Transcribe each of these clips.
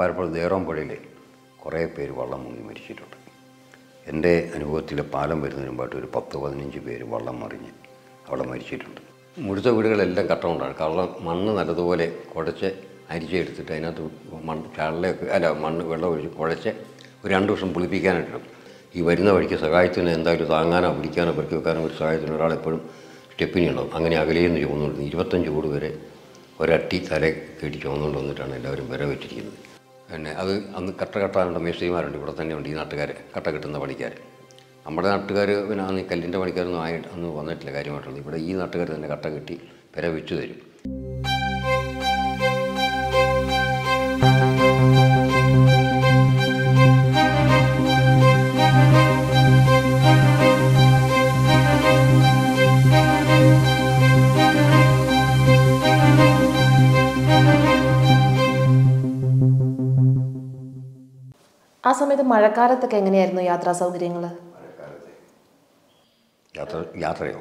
ചപ്പാരപ്പുഴ ദേറോം പുഴയിൽ കുറേ പേര് വള്ളം മുങ്ങി മരിച്ചിട്ടുണ്ട് എൻ്റെ അനുഭവത്തിൽ പാലം വരുന്നതിന് മുമ്പായിട്ട് ഒരു പത്ത് പതിനഞ്ച് പേര് വള്ളം മറിഞ്ഞ് അവിടെ മരിച്ചിട്ടുണ്ട് മുഴുത്ത വീടുകളെല്ലാം കട്ട കൊണ്ടാണ് കള്ളം മണ്ണ് നല്ലതുപോലെ കുഴച്ച് അരിച്ചെടുത്തിട്ട് അതിനകത്ത് മണ്ണ് ചാളിലൊക്കെ അല്ല മണ്ണ് വെള്ളം ഒഴിച്ച് കുഴച്ച് ഒരു രണ്ട് വർഷം പുളിപ്പിക്കാനായിട്ടിടും ഈ വരുന്ന വഴിക്ക് സഹായത്തിന് എന്തായാലും താങ്ങാനോ പിടിക്കാനോ പെറുക്കി വെക്കാനോ ഒരു സഹായത്തിന് ഒരാളെപ്പോഴും സ്റ്റെപ്പിനി ഉണ്ടാവും അങ്ങനെ അകലെയെന്ന് ചുമന്നുകൊണ്ട് ഇരുപത്തഞ്ച് കൂട് വരെ ഒരട്ടി തല കെട്ടി ചുമന്നുകൊണ്ട് വന്നിട്ടാണ് എല്ലാവരും വിര വെച്ചിരിക്കുന്നത് പിന്നെ അത് അന്ന് കട്ട കെട്ടാനുള്ള മേസ്ത്രിമാരുണ്ട് ഇവിടെ തന്നെ ഉണ്ട് ഈ നാട്ടുകാർ കട്ട കെട്ടുന്ന പണിക്കാർ നമ്മുടെ നാട്ടുകാർ പിന്നെ അന്ന് ഈ കല്ലിൻ്റെ പണിക്കാരൊന്നും ആയിട്ട് അന്ന് വന്നിട്ടില്ല കാര്യമായിട്ടുള്ളത് ഇവിടെ ഈ നാട്ടുകാർ തന്നെ കട്ട കെട്ടി വിര വെച്ച് തരും ആ സമയത്ത് മഴക്കാലത്തൊക്കെ എങ്ങനെയായിരുന്നു യാത്രാ സൗകര്യങ്ങൾ യാത്ര യാത്രയോ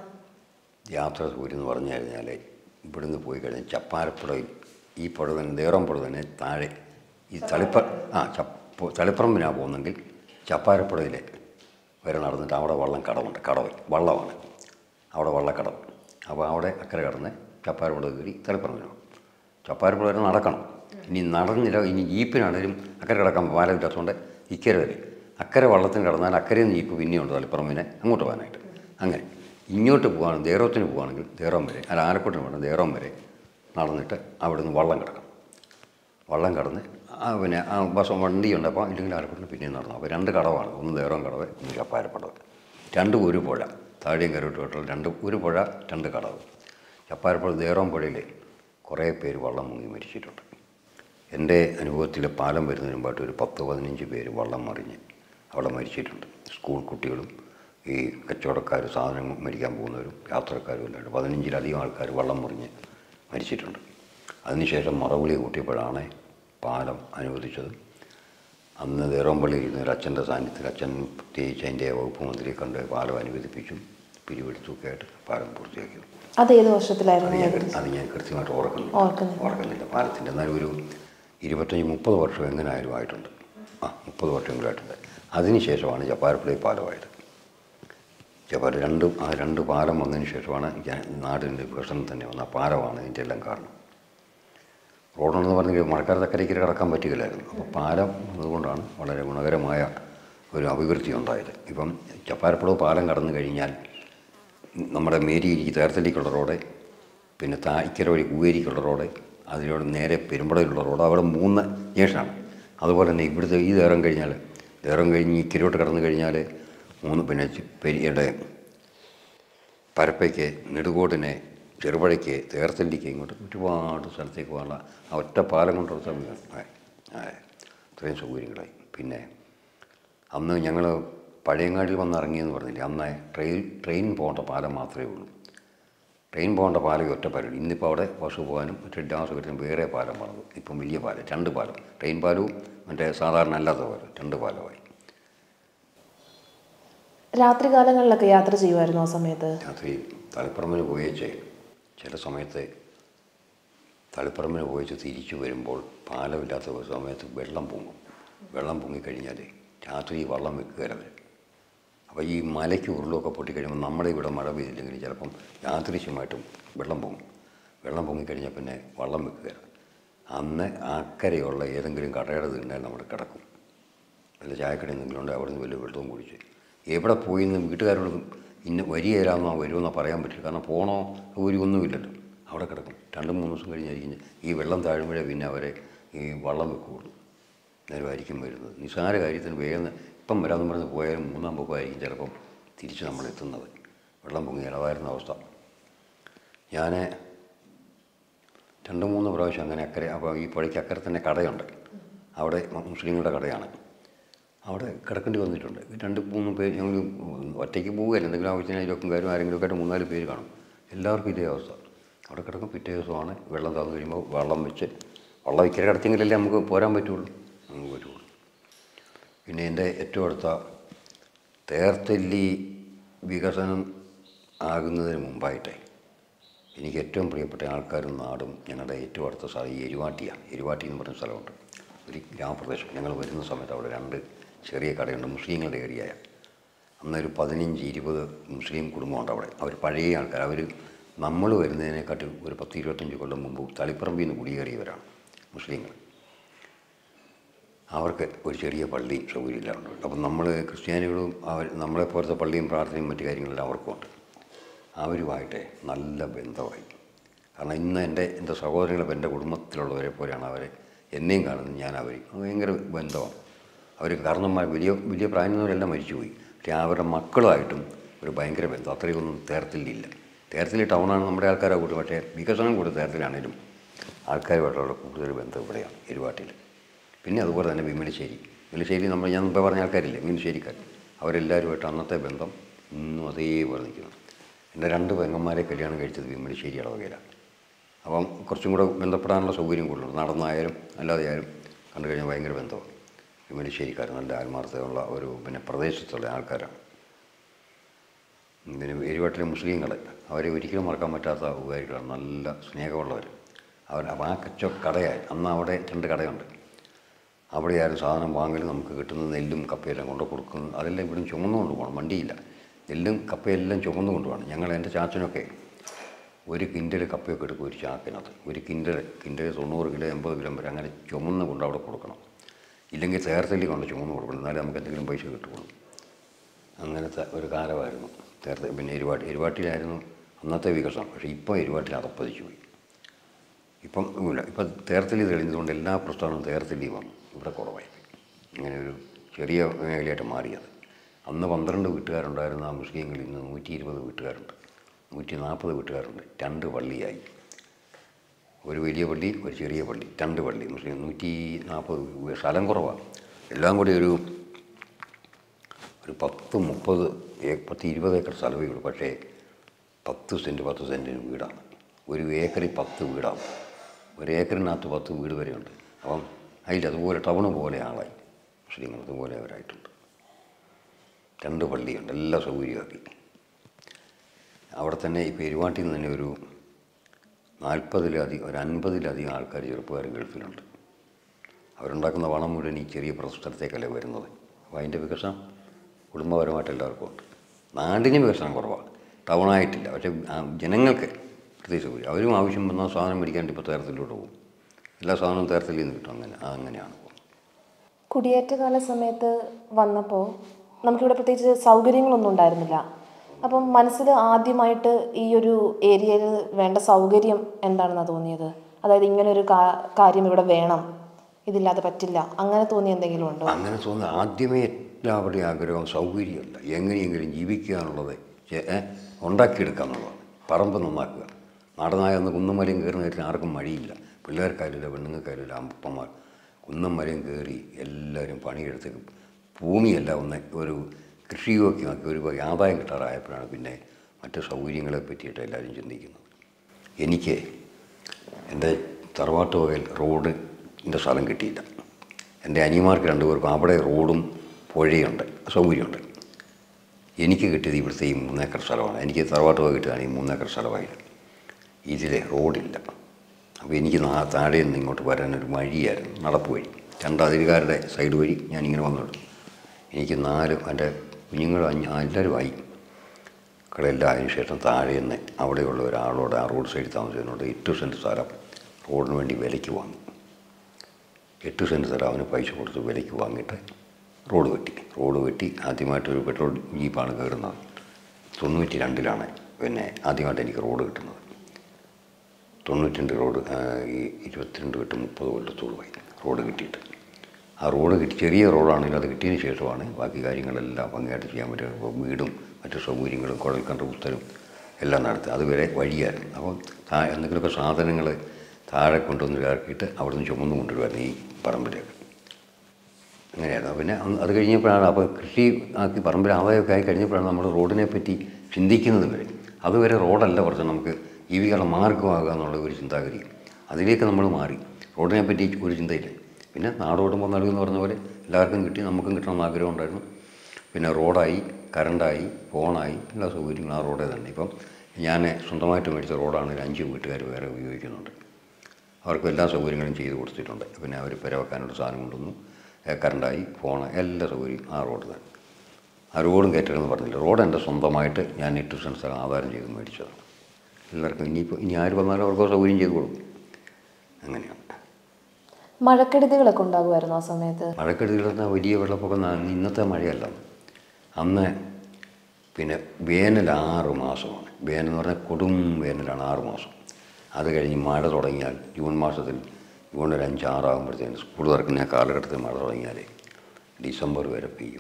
യാത്ര സൂര്യൻ എന്ന് പറഞ്ഞു കഴിഞ്ഞാൽ ഇവിടുന്ന് പോയി കഴിഞ്ഞാൽ ചപ്പാരപ്പുഴയിൽ ഈ പുഴ തന്നെ ദേറം പുഴ തന്നെ താഴെ ഈ തളിപ്പ ആ ചപ്പ തളിപ്പറമ്പിനാണ് പോകുന്നെങ്കിൽ ചപ്പാരപ്പുഴയിൽ വരെ നടന്നിട്ട് അവിടെ വള്ളം കടവുണ്ട് കടവ് വള്ളമാണ് അവിടെ വള്ളക്കടവ് അപ്പോൾ അവിടെ അക്കരെ കടന്ന് ചപ്പാരപ്പുഴ കയറി തളിപ്പറമ്പിനാണ് ചപ്പാരപ്പുഴ വരെ നടക്കണം ഇനി നടന്നില്ല ഇനി ജീപ്പിനാണേലും അക്കരെ കിടക്കാൻ പാലമില്ലാത്തതുകൊണ്ട് ഇക്കരെ വരെ അക്കരെ വള്ളത്തിന് കിടന്നാൽ അക്കരെ നിന്ന് ജീപ്പ് പിന്നെയുണ്ട് തളിപ്പറമ്പിനെ അങ്ങോട്ട് പോകാനായിട്ട് അങ്ങനെ ഇങ്ങോട്ട് പോകാൻ ദേറോത്തിന് പോകുകയാണെങ്കിൽ ദേറോം വരെ അല്ല ആലക്കോട്ടിന് പോകണം ദേറോം വരെ നടന്നിട്ട് അവിടെ നിന്ന് വള്ളം കിടക്കണം വള്ളം കടന്ന് ആ പിന്നെ ആ ബസ് വണ്ടിയുണ്ട് അപ്പോൾ ഇല്ലെങ്കിൽ ആലക്കോട്ടിന് പിന്നെയും നടന്നു അപ്പോൾ രണ്ട് കടവാണ് ഒന്ന് ദേറോം കടവ് ഒന്ന് ചപ്പാരപ്പടവ് രണ്ടും ഒരു പുഴ താഴെയും കരോട്ട് കേട്ടുള്ള രണ്ട് ഒരു പുഴ രണ്ട് കടവ് ചപ്പാരപ്പുഴ ദേറോം പുഴയിൽ കുറേ പേര് വള്ളം മുങ്ങി മരിച്ചിട്ടുണ്ട് എൻ്റെ അനുഭവത്തിൽ പാലം വരുന്നതിന് മുമ്പായിട്ട് ഒരു പത്ത് പതിനഞ്ച് പേര് വള്ളം മറിഞ്ഞ് അവിടെ മരിച്ചിട്ടുണ്ട് സ്കൂൾ കുട്ടികളും ഈ കച്ചവടക്കാർ സാധനം മേടിക്കാൻ പോകുന്നവരും യാത്രക്കാരും എല്ലാം ഉണ്ട് പതിനഞ്ചിലധികം ആൾക്കാർ വള്ളം മുറിഞ്ഞ് മരിച്ചിട്ടുണ്ട് അതിനുശേഷം മറവിളി കൂട്ടിയപ്പോഴാണ് പാലം അനുവദിച്ചത് അന്ന് ദേറോമ്പള്ളിയിൽ ഇരുന്ന ഒരു അച്ഛൻ്റെ സാന്നിധ്യത്തിൽ അച്ഛൻ പ്രത്യേകിച്ച് അതിൻ്റെ വകുപ്പ് മന്ത്രിയെ കണ്ട് പാലം അനുവദിപ്പിച്ചും പിരിവെടുത്തൊക്കെ ആയിട്ട് പാലം പൂർത്തിയാക്കി അത് ഏത് വർഷത്തിലായിരുന്നു അത് ഞാൻ അത് ഞാൻ കൃത്യമായിട്ട് ഓർക്കുന്നു ഓർക്കുന്നില്ല. ഓർക്കുന്നില്ല പാലത്തിൻ്റെ എന്നാലും ഒരു ഇരുപത്തഞ്ച് മുപ്പത് വർഷം എങ്ങനെയായാലും ആയിട്ടുണ്ട് ആ മുപ്പത് വർഷമെങ്കിലും ആയിട്ടുണ്ട് അതിനുശേഷമാണ് ജപ്പാരപ്പള്ളി പാലമായത് ജപ്പാർ രണ്ടും ആ രണ്ട് പാലം വന്നതിന് ശേഷമാണ് ഞാൻ നാടിൻ്റെ വികസനം തന്നെ വന്ന ആ പാലമാണ് ഇതിൻ്റെ എല്ലാം കാരണം റോഡുണ്ടെന്ന് പറഞ്ഞെങ്കിൽ മഴക്കാലത്ത് അക്കരയ്ക്ക് കിടക്കാൻ പറ്റുകയില്ലായിരുന്നു അപ്പോൾ പാലം അതുകൊണ്ടാണ് വളരെ ഗുണകരമായ ഒരു അഭിവൃദ്ധി ഉണ്ടായത് ഇപ്പം ചപ്പാരപ്പുഴ പാലം കടന്നു കഴിഞ്ഞാൽ നമ്മുടെ മേരിയിലേക്ക് തേർത്തല്ലിക്കുള്ള റോഡ് പിന്നെ തായ്ക്കര വഴി കൂവേരിക്കുള്ള റോഡ് അതിലൂടെ നേരെ പെരുമ്പടയിലുള്ള റോഡ് അവിടെ മൂന്ന് ജംഗ്ഷനാണ് അതുപോലെ തന്നെ ഇവിടുത്തെ ഈ ദേറം കഴിഞ്ഞാൽ ദേറം കഴിഞ്ഞ് ഈ കിരോട്ട് കടന്നു കഴിഞ്ഞാൽ മൂന്ന് പിന്നെ ചി- പെരിയുടെ പരപ്പയ്ക്ക് നെടുകോട്ടിനെ ചെറുപഴയ്ക്ക് തേർത്തല്ലിക്ക് ഇങ്ങോട്ട് ഒരുപാട് സ്ഥലത്തേക്ക് പോകാനുള്ള ആ ഒറ്റ പാലം കൊണ്ടുള്ള സമയം ഇത്രയും സൗകര്യങ്ങളായി പിന്നെ അന്ന് ഞങ്ങൾ പഴയങ്ങാടിൽ വന്ന് ഇറങ്ങിയെന്ന് പറഞ്ഞില്ലേ അന്ന് ട്രെയിൻ ട്രെയിൻ പോകേണ്ട പാലം മാത്രമേ ഉള്ളൂ ട്രെയിൻ പോകേണ്ട പാലം ഈ ഒറ്റ പാലം ഇന്നിപ്പോൾ അവിടെ ബസ് പോകാനും മറ്റു എല്ലാ സൗകര്യത്തിനും വേറെ പാലം പണിതു ഇപ്പം വലിയ പാലം രണ്ട് പാലം ട്രെയിൻ പാലവും മറ്റേ സാധാരണ അല്ലാത്ത പാലം രണ്ട് പാലമായി രാത്രി കാലങ്ങളിലൊക്കെ യാത്ര ചെയ്യുമായിരുന്നു ആ സമയത്ത് രാത്രി തളിപ്പറമ്പിന് പോയേച്ച് ചില സമയത്ത് തളിപ്പറമ്പിന് പോയിച്ച് തിരിച്ചു വരുമ്പോൾ പാലമില്ലാത്ത ഒരു സമയത്ത് വെള്ളം പൊങ്ങും വെള്ളം പൊങ്ങിക്കഴിഞ്ഞാൽ രാത്രി വള്ളം വെക്കുകയല്ലേ അപ്പോൾ ഈ മലയ്ക്ക് ഉരുളൊക്കെ പൊട്ടിക്കഴിയുമ്പോൾ നമ്മുടെ ഇവിടെ മഴ പെയ്തില്ലെങ്കിൽ ചിലപ്പം യാദൃശ്യമായിട്ടും വെള്ളം പൊങ്ങും വെള്ളം പൊങ്ങിക്കഴിഞ്ഞാൽ പിന്നെ വള്ളം വെക്കുക അന്ന് അക്കരെയുള്ള ഏതെങ്കിലും കടയുടെ തിണ്ണാൽ നമ്മൾ കിടക്കും വല്ല ചായക്കട എന്തെങ്കിലും ഉണ്ടെങ്കിൽ അവിടെ നിന്ന് വലിയ വെള്ളവും കുടിച്ച് എവിടെ പോയി എന്ന് വീട്ടുകാരോട് ഇന്ന വരികയില്ലാന്നോ വരുമെന്നോ പറയാൻ പറ്റില്ല കാരണം പോണോ ഒരു ഒന്നുമില്ലല്ലോ അവിടെ കിടക്കും രണ്ട് മൂന്ന് ദിവസം കഴിഞ്ഞായിരിക്കും ഈ വെള്ളം താഴുമ്പോഴേ പിന്നെ അവരെ ഈ വള്ളം വെക്കുകയുള്ളൂ നേരമായിരിക്കും വരുന്നത് നിസ്സാര കാര്യത്തിന് വേഗം ഇപ്പം വരാമെന്ന് പറഞ്ഞ് പോയാലും മൂന്നാം പൊക്കമായിരിക്കും ചിലപ്പം തിരിച്ച് നമ്മൾ എത്തുന്നത് വെള്ളം പൊങ്ങി ഇളവായിരുന്ന അവസ്ഥ ഞാൻ രണ്ട് മൂന്ന് പ്രാവശ്യം അങ്ങനെ അക്കരെ അപ്പോൾ ഈ പുഴയ്ക്ക് അക്കരെ തന്നെ കടയുണ്ട് അവിടെ മുസ്ലിങ്ങളുടെ കടയാണ് അവിടെ കിടക്കേണ്ടി വന്നിട്ടുണ്ട് രണ്ട് മൂന്ന് പേര് ഞങ്ങൾ ഒറ്റയ്ക്ക് പോവുകയല്ല എന്തെങ്കിലും ആവശ്യത്തിന് ഇരുപത്തിക്കാരും ആരെങ്കിലും ഒക്കെ ആയിട്ട് മൂന്നാല് പേര് കാണും എല്ലാവർക്കും ഇതേ അവസ്ഥ അവിടെ കിടക്കും പിറ്റേ ദിവസമാണ് വെള്ളം താന്നു കഴിയുമ്പോൾ വെള്ളം വെച്ച് വെള്ളം ഇക്കരെ കിടത്തിയെങ്കിലല്ലേ നമുക്ക് പോരാൻ പറ്റുള്ളൂ നമുക്ക് പറ്റുള്ളൂ പിന്നെ എൻ്റെ ഏറ്റവും അടുത്ത തേർത്തല്ലി വികസനം ആകുന്നതിന് മുമ്പായിട്ടേ എനിക്ക് ഏറ്റവും പ്രിയപ്പെട്ട ആൾക്കാരും നാടും ഞങ്ങളുടെ ഏറ്റവും അടുത്ത സ്ഥലം ഈ എരുവാട്ടിയാണ് എരുവാട്ടി എന്ന് പറഞ്ഞ സ്ഥലമുണ്ട് ഒരു ഗ്രാമപ്രദേശം ഞങ്ങൾ വരുന്ന സമയത്ത് അവിടെ രണ്ട് ചെറിയ കടയുണ്ട് മുസ്ലിങ്ങളുടെ ഏരിയയ അന്നൊരു പതിനഞ്ച് ഇരുപത് മുസ്ലിം കുടുംബമുണ്ട് അവിടെ അവർ പഴയ ആൾക്കാർ അവർ നമ്മൾ വരുന്നതിനെക്കാട്ടി ഒരു പത്ത് ഇരുപത്തഞ്ച് കൊല്ലം മുമ്പ് തളിപ്പറമ്പിൽ നിന്ന് കുടിയേറിയവരാണ് മുസ്ലിങ്ങൾ അവർക്ക് ഒരു ചെറിയ പള്ളിയും സൗകര്യമെല്ലാം ഉണ്ട് അപ്പം നമ്മൾ ക്രിസ്ത്യാനികളും അവർ നമ്മളെ പോലത്തെ പള്ളിയും പ്രാർത്ഥനയും മറ്റു കാര്യങ്ങളെല്ലാം അവർക്കുണ്ട് അവരുമായിട്ട് നല്ല ബന്ധമായി കാരണം ഇന്ന് എൻ്റെ എൻ്റെ സഹോദരങ്ങളും എൻ്റെ കുടുംബത്തിലുള്ളവരെ പോലെയാണ് അവരെ എന്നെയും കാണുന്നത് ഞാൻ അവരെയും അത് ഭയങ്കര ബന്ധമാണ് അവർ കാരണന്മാർ വലിയ വലിയ പ്രായമുള്ളവരെല്ലാം മരിച്ചുപോയി പക്ഷേ അവരുടെ മക്കളുമായിട്ടും ഒരു ഭയങ്കര ബന്ധം അത്രയൊന്നും തേർത്തിലില്ല തേർത്തിൽ ടൗണാണ് നമ്മുടെ ആൾക്കാരെ കൂട്ടും പക്ഷേ വികസനം കൂടി തേർത്തിലാണേലും ആൾക്കാരുമായിട്ടുള്ള കൂടുതൽ ബന്ധം ഇവിടെയാണ് എരുവാട്ടിൽ പിന്നെ അതുപോലെ തന്നെ വിമലശ്ശേരി വിമലശ്ശേരി നമ്മൾ ഞാൻ മുമ്പേ പറഞ്ഞ ആൾക്കാരില്ലേ വിമലശ്ശേരിക്കാർ അവരെല്ലാവരുമായിട്ട് അന്നത്തെ ബന്ധം ഇന്നും അതേപോലെ നിൽക്കുന്നു എൻ്റെ രണ്ട് പെങ്ങന്മാരെ കല്യാണം കഴിച്ചത് വിമലശ്ശേരി ഇടവകയിലാണ് അപ്പം കുറച്ചും കൂടെ ബന്ധപ്പെടാനുള്ള സൗകര്യം കൂടുതലുണ്ട് നടന്നായാലും അല്ലാതെ ആയാലും കണ്ടു കഴിഞ്ഞാൽ ഭയങ്കര ബന്ധമാണ് വിമലശ്ശേരിക്കാർ നല്ല ആത്മാർത്ഥതയുള്ള ഒരു പിന്നെ പ്രദേശത്തുള്ള ആൾക്കാരാണ് പിന്നെ എരുവാട്ടിലെ മുസ്ലിങ്ങൾ അവരെ ഒരിക്കലും മറക്കാൻ പറ്റാത്ത ഉപകാരികളാണ് നല്ല സ്നേഹമുള്ളവർ അവർ അപ്പം ആ കച്ച കടയായി അന്ന് അവിടെ രണ്ട് കടയുണ്ട് അവിടെയായിരുന്നു സാധനം വാങ്ങൽ നമുക്ക് കിട്ടുന്ന നെല്ലും കപ്പയെല്ലാം കൊണ്ട് കൊടുക്കുന്നു അതെല്ലാം ഇവിടെ ചുമന്നു കൊണ്ട് പോകണം വണ്ടിയില്ല നെല്ലും കപ്പയെല്ലാം ചുമന്നു കൊണ്ടുപോകണം ഞങ്ങൾ എൻ്റെ ചാച്ചനൊക്കെ ഒരു കിൻഡൽ കപ്പയൊക്കെ എടുക്കും ഒരു ചാക്കിനകത്ത് ഒരു കിൻഡൽ കിൻഡൽ തൊണ്ണൂറ് കിലോ എൺപത് കിലോ വരെ അങ്ങനെ ചുമന്ന് കൊണ്ട് അവിടെ കൊടുക്കണം ഇല്ലെങ്കിൽ തേർത്തല്ലി കൊണ്ട് ചുമന്ന് കൊടുക്കണം എന്നാലേ നമുക്ക് എന്തെങ്കിലും പൈസ കിട്ടുള്ളൂ അങ്ങനത്തെ ഒരു കാലമായിരുന്നു തേർത്ത പിന്നെ എരുവാട്ടി എരുവാട്ടിലായിരുന്നു അന്നത്തെ വികസനം പക്ഷേ ഇപ്പോൾ എരുവാട്ടിൽ അതപ്പതിച്ചു പോയി ഇപ്പം ഇല്ല ഇപ്പം തേർത്തല്ലി തെളിഞ്ഞതുകൊണ്ട് എല്ലാ പ്രസ്ഥാനവും തേർത്തല്ലി വന്നു ഇവിടെ കുറവായി ഇങ്ങനെ ഒരു ചെറിയ മേഖലയായിട്ട് മാറിയത് അന്ന് പന്ത്രണ്ട് വീട്ടുകാരുണ്ടായിരുന്ന ആ മുസ്ലിങ്ങളിൽ ഇന്ന് നൂറ്റി ഇരുപത് വീട്ടുകാരുണ്ട് നൂറ്റി നാൽപ്പത് വീട്ടുകാരുണ്ട് രണ്ട് പള്ളിയായി ഒരു വലിയ പള്ളി ഒരു ചെറിയ പള്ളി രണ്ട് പള്ളി മുസ്ലിം നൂറ്റി നാൽപ്പത് സ്ഥലം കുറവാണ് എല്ലാം കൂടി ഒരു ഒരു പത്ത് മുപ്പത് ഏ- പത്ത് ഇരുപത് ഏക്കർ സ്ഥലമേ ഉള്ളൂ പക്ഷേ പത്ത് സെൻറ്റ് പത്ത് സെൻറ്റിന് വീടാണ് ഒരു ഏക്കറിൽ പത്ത് വീടാണ് ഒരു ഏക്കറിനകത്ത് പത്ത് വീട് വരെയുണ്ട് അപ്പം അതിൽ അതുപോലെ ടൗണ് പോലെ ആളായി മുസ്ലിങ്ങൾ അതുപോലെ അവരായിട്ടുണ്ട് രണ്ട് പള്ളിയുണ്ട് എല്ലാ സൗകര്യമാക്കി അവിടെ തന്നെ ഇപ്പോൾ എരുവാട്ടിൽ നിന്ന് തന്നെ ഒരു നാൽപ്പതിലധികം ഒരു അൻപതിലധികം ആൾക്കാർ ചെറുപ്പക്കാർ ഗൾഫിലുണ്ട് അവരുണ്ടാക്കുന്ന പണം മുഴുവൻ ഈ ചെറിയ പ്രസ്ഥലത്തേക്കല്ലേ വരുന്നത് അപ്പോൾ അതിൻ്റെ വികസനം കുടുംബപരമായിട്ട് എല്ലാവർക്കും ഉണ്ട് നാടിന് വികസനം കുറവാണ് ടൗണായിട്ടില്ല പക്ഷേ ആ, ജനങ്ങൾക്ക് പ്രത്യേകിച്ച് പോയി അവരും ആവശ്യം വന്നാൽ സാധനം മേടിക്കാണ്ട് ഇപ്പോൾ തേർത്തിലോട്ട് പോകും എല്ലാ സാധനവും തേർത്തിൽ നിന്ന് കിട്ടും അങ്ങനെ ആ, അങ്ങനെയാണ് പോകുന്നത് കുടിയേറ്റകാല സമയത്ത് വന്നപ്പോൾ നമുക്കിവിടെ പ്രത്യേകിച്ച് സൗകര്യങ്ങളൊന്നും ഉണ്ടായിരുന്നില്ല അപ്പം മനസ്സിൽ ആദ്യമായിട്ട് ഈ ഒരു ഏരിയയിൽ വേണ്ട സൗകര്യം എന്താണെന്നാണ് തോന്നിയത് അതായത് ഇങ്ങനെ ഒരു കാ- കാര്യം ഇവിടെ വേണം ഇതില്ലാതെ പറ്റില്ല അങ്ങനെ തോന്നിയ എന്തെങ്കിലും ഉണ്ടോ അങ്ങനെ തോന്നുന്നത് ആദ്യമേ എല്ലാവരുടെയും ആഗ്രഹം സൗകര്യമല്ല എങ്ങനെയെങ്കിലും ജീവിക്കാനുള്ളത് ചെ- ഏ, ഉണ്ടാക്കിയെടുക്കുക എന്നുള്ളതാണ് പറമ്പ് നന്നാക്കുക നാടനായ ഒന്ന് കുന്നും മലയും കയറുന്ന കാര്യത്തിൽ ആർക്കും മടിയില്ല പിള്ളേർക്കാരില്ല പെണ്ണുങ്ങൾക്കാരില്ല അപ്പന്മാർ കുന്നും മലയും കയറി എല്ലാവരും പണിയെടുത്ത് ഭൂമിയല്ല ഒന്ന് ഒരു കൃഷിയോഗ്യമാക്കി ഒരു ആദായം കിട്ടാറായപ്പോഴാണ് പിന്നെ മറ്റ് സൗകര്യങ്ങളെ പറ്റിയിട്ട് എല്ലാവരും ചിന്തിക്കുന്നത് എനിക്ക് എൻ്റെ തറവാട്ട് വകയിൽ റോഡിൻ്റെ സ്ഥലം കിട്ടിയില്ല എൻ്റെ അനിയന്മാർക്ക് രണ്ടുപേർക്കും അവിടെ റോഡും പുഴയുണ്ട് സൗകര്യമുണ്ട് എനിക്ക് കിട്ടിയത് ഇവിടുത്തെ ഈ മൂന്നേക്കർ സ്ഥലമാണ് എനിക്ക് തറവാട്ട് വക കിട്ടിയതാണ് ഈ മൂന്നേക്കർ സ്ഥലമായിട്ട് ഇതിലെ റോഡില്ല അപ്പോൾ എനിക്ക് നാ താഴെ നിന്ന് ഇങ്ങോട്ട് വരാനൊരു വഴിയായിരുന്നു നടപ്പ് വഴി രണ്ട് അതിരുകാരുടെ സൈഡ് വഴി ഞാനിങ്ങനെ വന്നിട്ടു എനിക്ക് നാലും എൻ്റെ കുഞ്ഞുങ്ങൾ അഞ്ച് എല്ലാവരും ആയി മക്കളെല്ലാം അതിന് ശേഷം താഴെ നിന്ന് അവിടെയുള്ള ഒരാളോട് ആ റോഡ് സൈഡിൽ താമസിക്കുന്നതുകൊണ്ട് എട്ട് സെൻറ്റ് സ്ഥലം റോഡിന് വേണ്ടി വിലയ്ക്ക് വാങ്ങി എട്ട് സെൻറ്റ് സ്ഥലം അവന് പൈസ കൊടുത്ത് വിലയ്ക്ക് വാങ്ങിയിട്ട് റോഡ് വെട്ടി റോഡ് വെട്ടി ആദ്യമായിട്ടൊരു പെട്രോൾ ജീപ്പാണ് കയറുന്നത് തൊണ്ണൂറ്റി രണ്ടിലാണ് പിന്നെ ആദ്യമായിട്ട് എനിക്ക് റോഡ് കിട്ടുന്നത് തൊണ്ണൂറ്റി രണ്ട് റോഡ് ആ, ഈ ഇരുപത്തിരണ്ട് തൊട്ട് മുപ്പത് കൊല്ലത്തോളമായി റോഡ് കിട്ടിയിട്ട് ആ റോഡ് കിട്ടി ചെറിയ റോഡാണെങ്കിൽ അത് കിട്ടിയതിന് ശേഷമാണ് ബാക്കി കാര്യങ്ങളെല്ലാം ഭംഗിയായിട്ട് ചെയ്യാൻ പറ്റുക ഇപ്പോൾ വീടും മറ്റു സൗകര്യങ്ങളും കുഴൽക്കണ്ട പുസ്തകം എല്ലാം നടത്തി അതുവരെ വഴിയായിരുന്നു അപ്പം താ എന്തെങ്കിലുമൊക്കെ സാധനങ്ങൾ താഴെ കൊണ്ടുവന്ന് ഇറക്കിയിട്ട് അവിടുന്ന് ചുമന്ന് കൊണ്ടുവരുമായിരുന്നു ഈ പറമ്പിലേക്ക് അങ്ങനെയായിരുന്നു പിന്നെ അന്ന് അത് കഴിഞ്ഞപ്പോഴാണ് അപ്പോൾ കൃഷി ആക്കി പറമ്പിൽ ആദായമൊക്കെ ആയി കഴിഞ്ഞപ്പോഴാണ് നമ്മൾ റോഡിനെ പറ്റി ചിന്തിക്കുന്നത് വരെ അതുവരെ റോഡല്ല കുറച്ച് നമുക്ക് ജീവിക്കാനുള്ള മാർഗമാകുക എന്നുള്ള ഒരു ചിന്താഗതി അതിലേക്ക് നമ്മൾ മാറി റോഡിനെ പറ്റി ഒരു ചിന്തയില്ല പിന്നെ നാടോടുമ്പോൾ നൽകുമെന്ന് പറഞ്ഞ പോലെ എല്ലാവർക്കും കിട്ടി നമുക്കും കിട്ടണമെന്ന് ആഗ്രഹം ഉണ്ടായിരുന്നു പിന്നെ റോഡായി കറണ്ടായി ഫോണായി എല്ലാ സൗകര്യങ്ങളും ആ റോഡേ തന്നെ ഇപ്പം ഞാൻ സ്വന്തമായിട്ട് മേടിച്ച റോഡാണ് ഒരു അഞ്ച് വീട്ടുകാർ വേറെ ഉപയോഗിക്കുന്നുണ്ട് അവർക്ക് എല്ലാ സൗകര്യങ്ങളും ചെയ്തു കൊടുത്തിട്ടുണ്ട് പിന്നെ അവർ പെര വെക്കാനുള്ള സാധനം കൊണ്ടുവന്നു ഏ, കറണ്ടായി ഫോണ് എല്ലാ സൗകര്യവും ആ റോഡ് തന്നെ ആ റോഡും കയറ്റണമെന്ന് പറഞ്ഞില്ല റോഡ് എൻ്റെ സ്വന്തമായിട്ട് ഞാൻ എട്ട് സെൻറ്റ് സ്ഥലം ആധാരം ചെയ്ത് മേടിച്ചതാണ് എല്ലാവർക്കും ഇനിയിപ്പോൾ ഇനി ആര് വന്നാലും അവർക്ക് സൗകര്യം ചെയ്ത് കൊടുക്കും അങ്ങനെയാണ് മഴക്കെടുതികളൊക്കെ ഉണ്ടാകുമായിരുന്നു ആ സമയത്ത് മഴക്കെടുതികൾ പറഞ്ഞാൽ വലിയ വെള്ളപ്പൊക്കം ന- ഇന്നത്തെ മഴയല്ല അന്ന് പിന്നെ വേനൽ ആറ് മാസമാണ് വേനൽ എന്ന് പറഞ്ഞാൽ കൊടും വേനലാണ് ആറ് മാസം അത് കഴിഞ്ഞ് മഴ തുടങ്ങിയാൽ ജൂൺ മാസത്തിൽ ജൂൺ ഒരു അഞ്ചാറാകുമ്പോഴത്തേന് സ്കൂൾ തുറക്കുന്ന ആ കാലഘട്ടത്തിൽ മഴ തുടങ്ങിയാൽ ഡിസംബർ വരെ പെയ്യും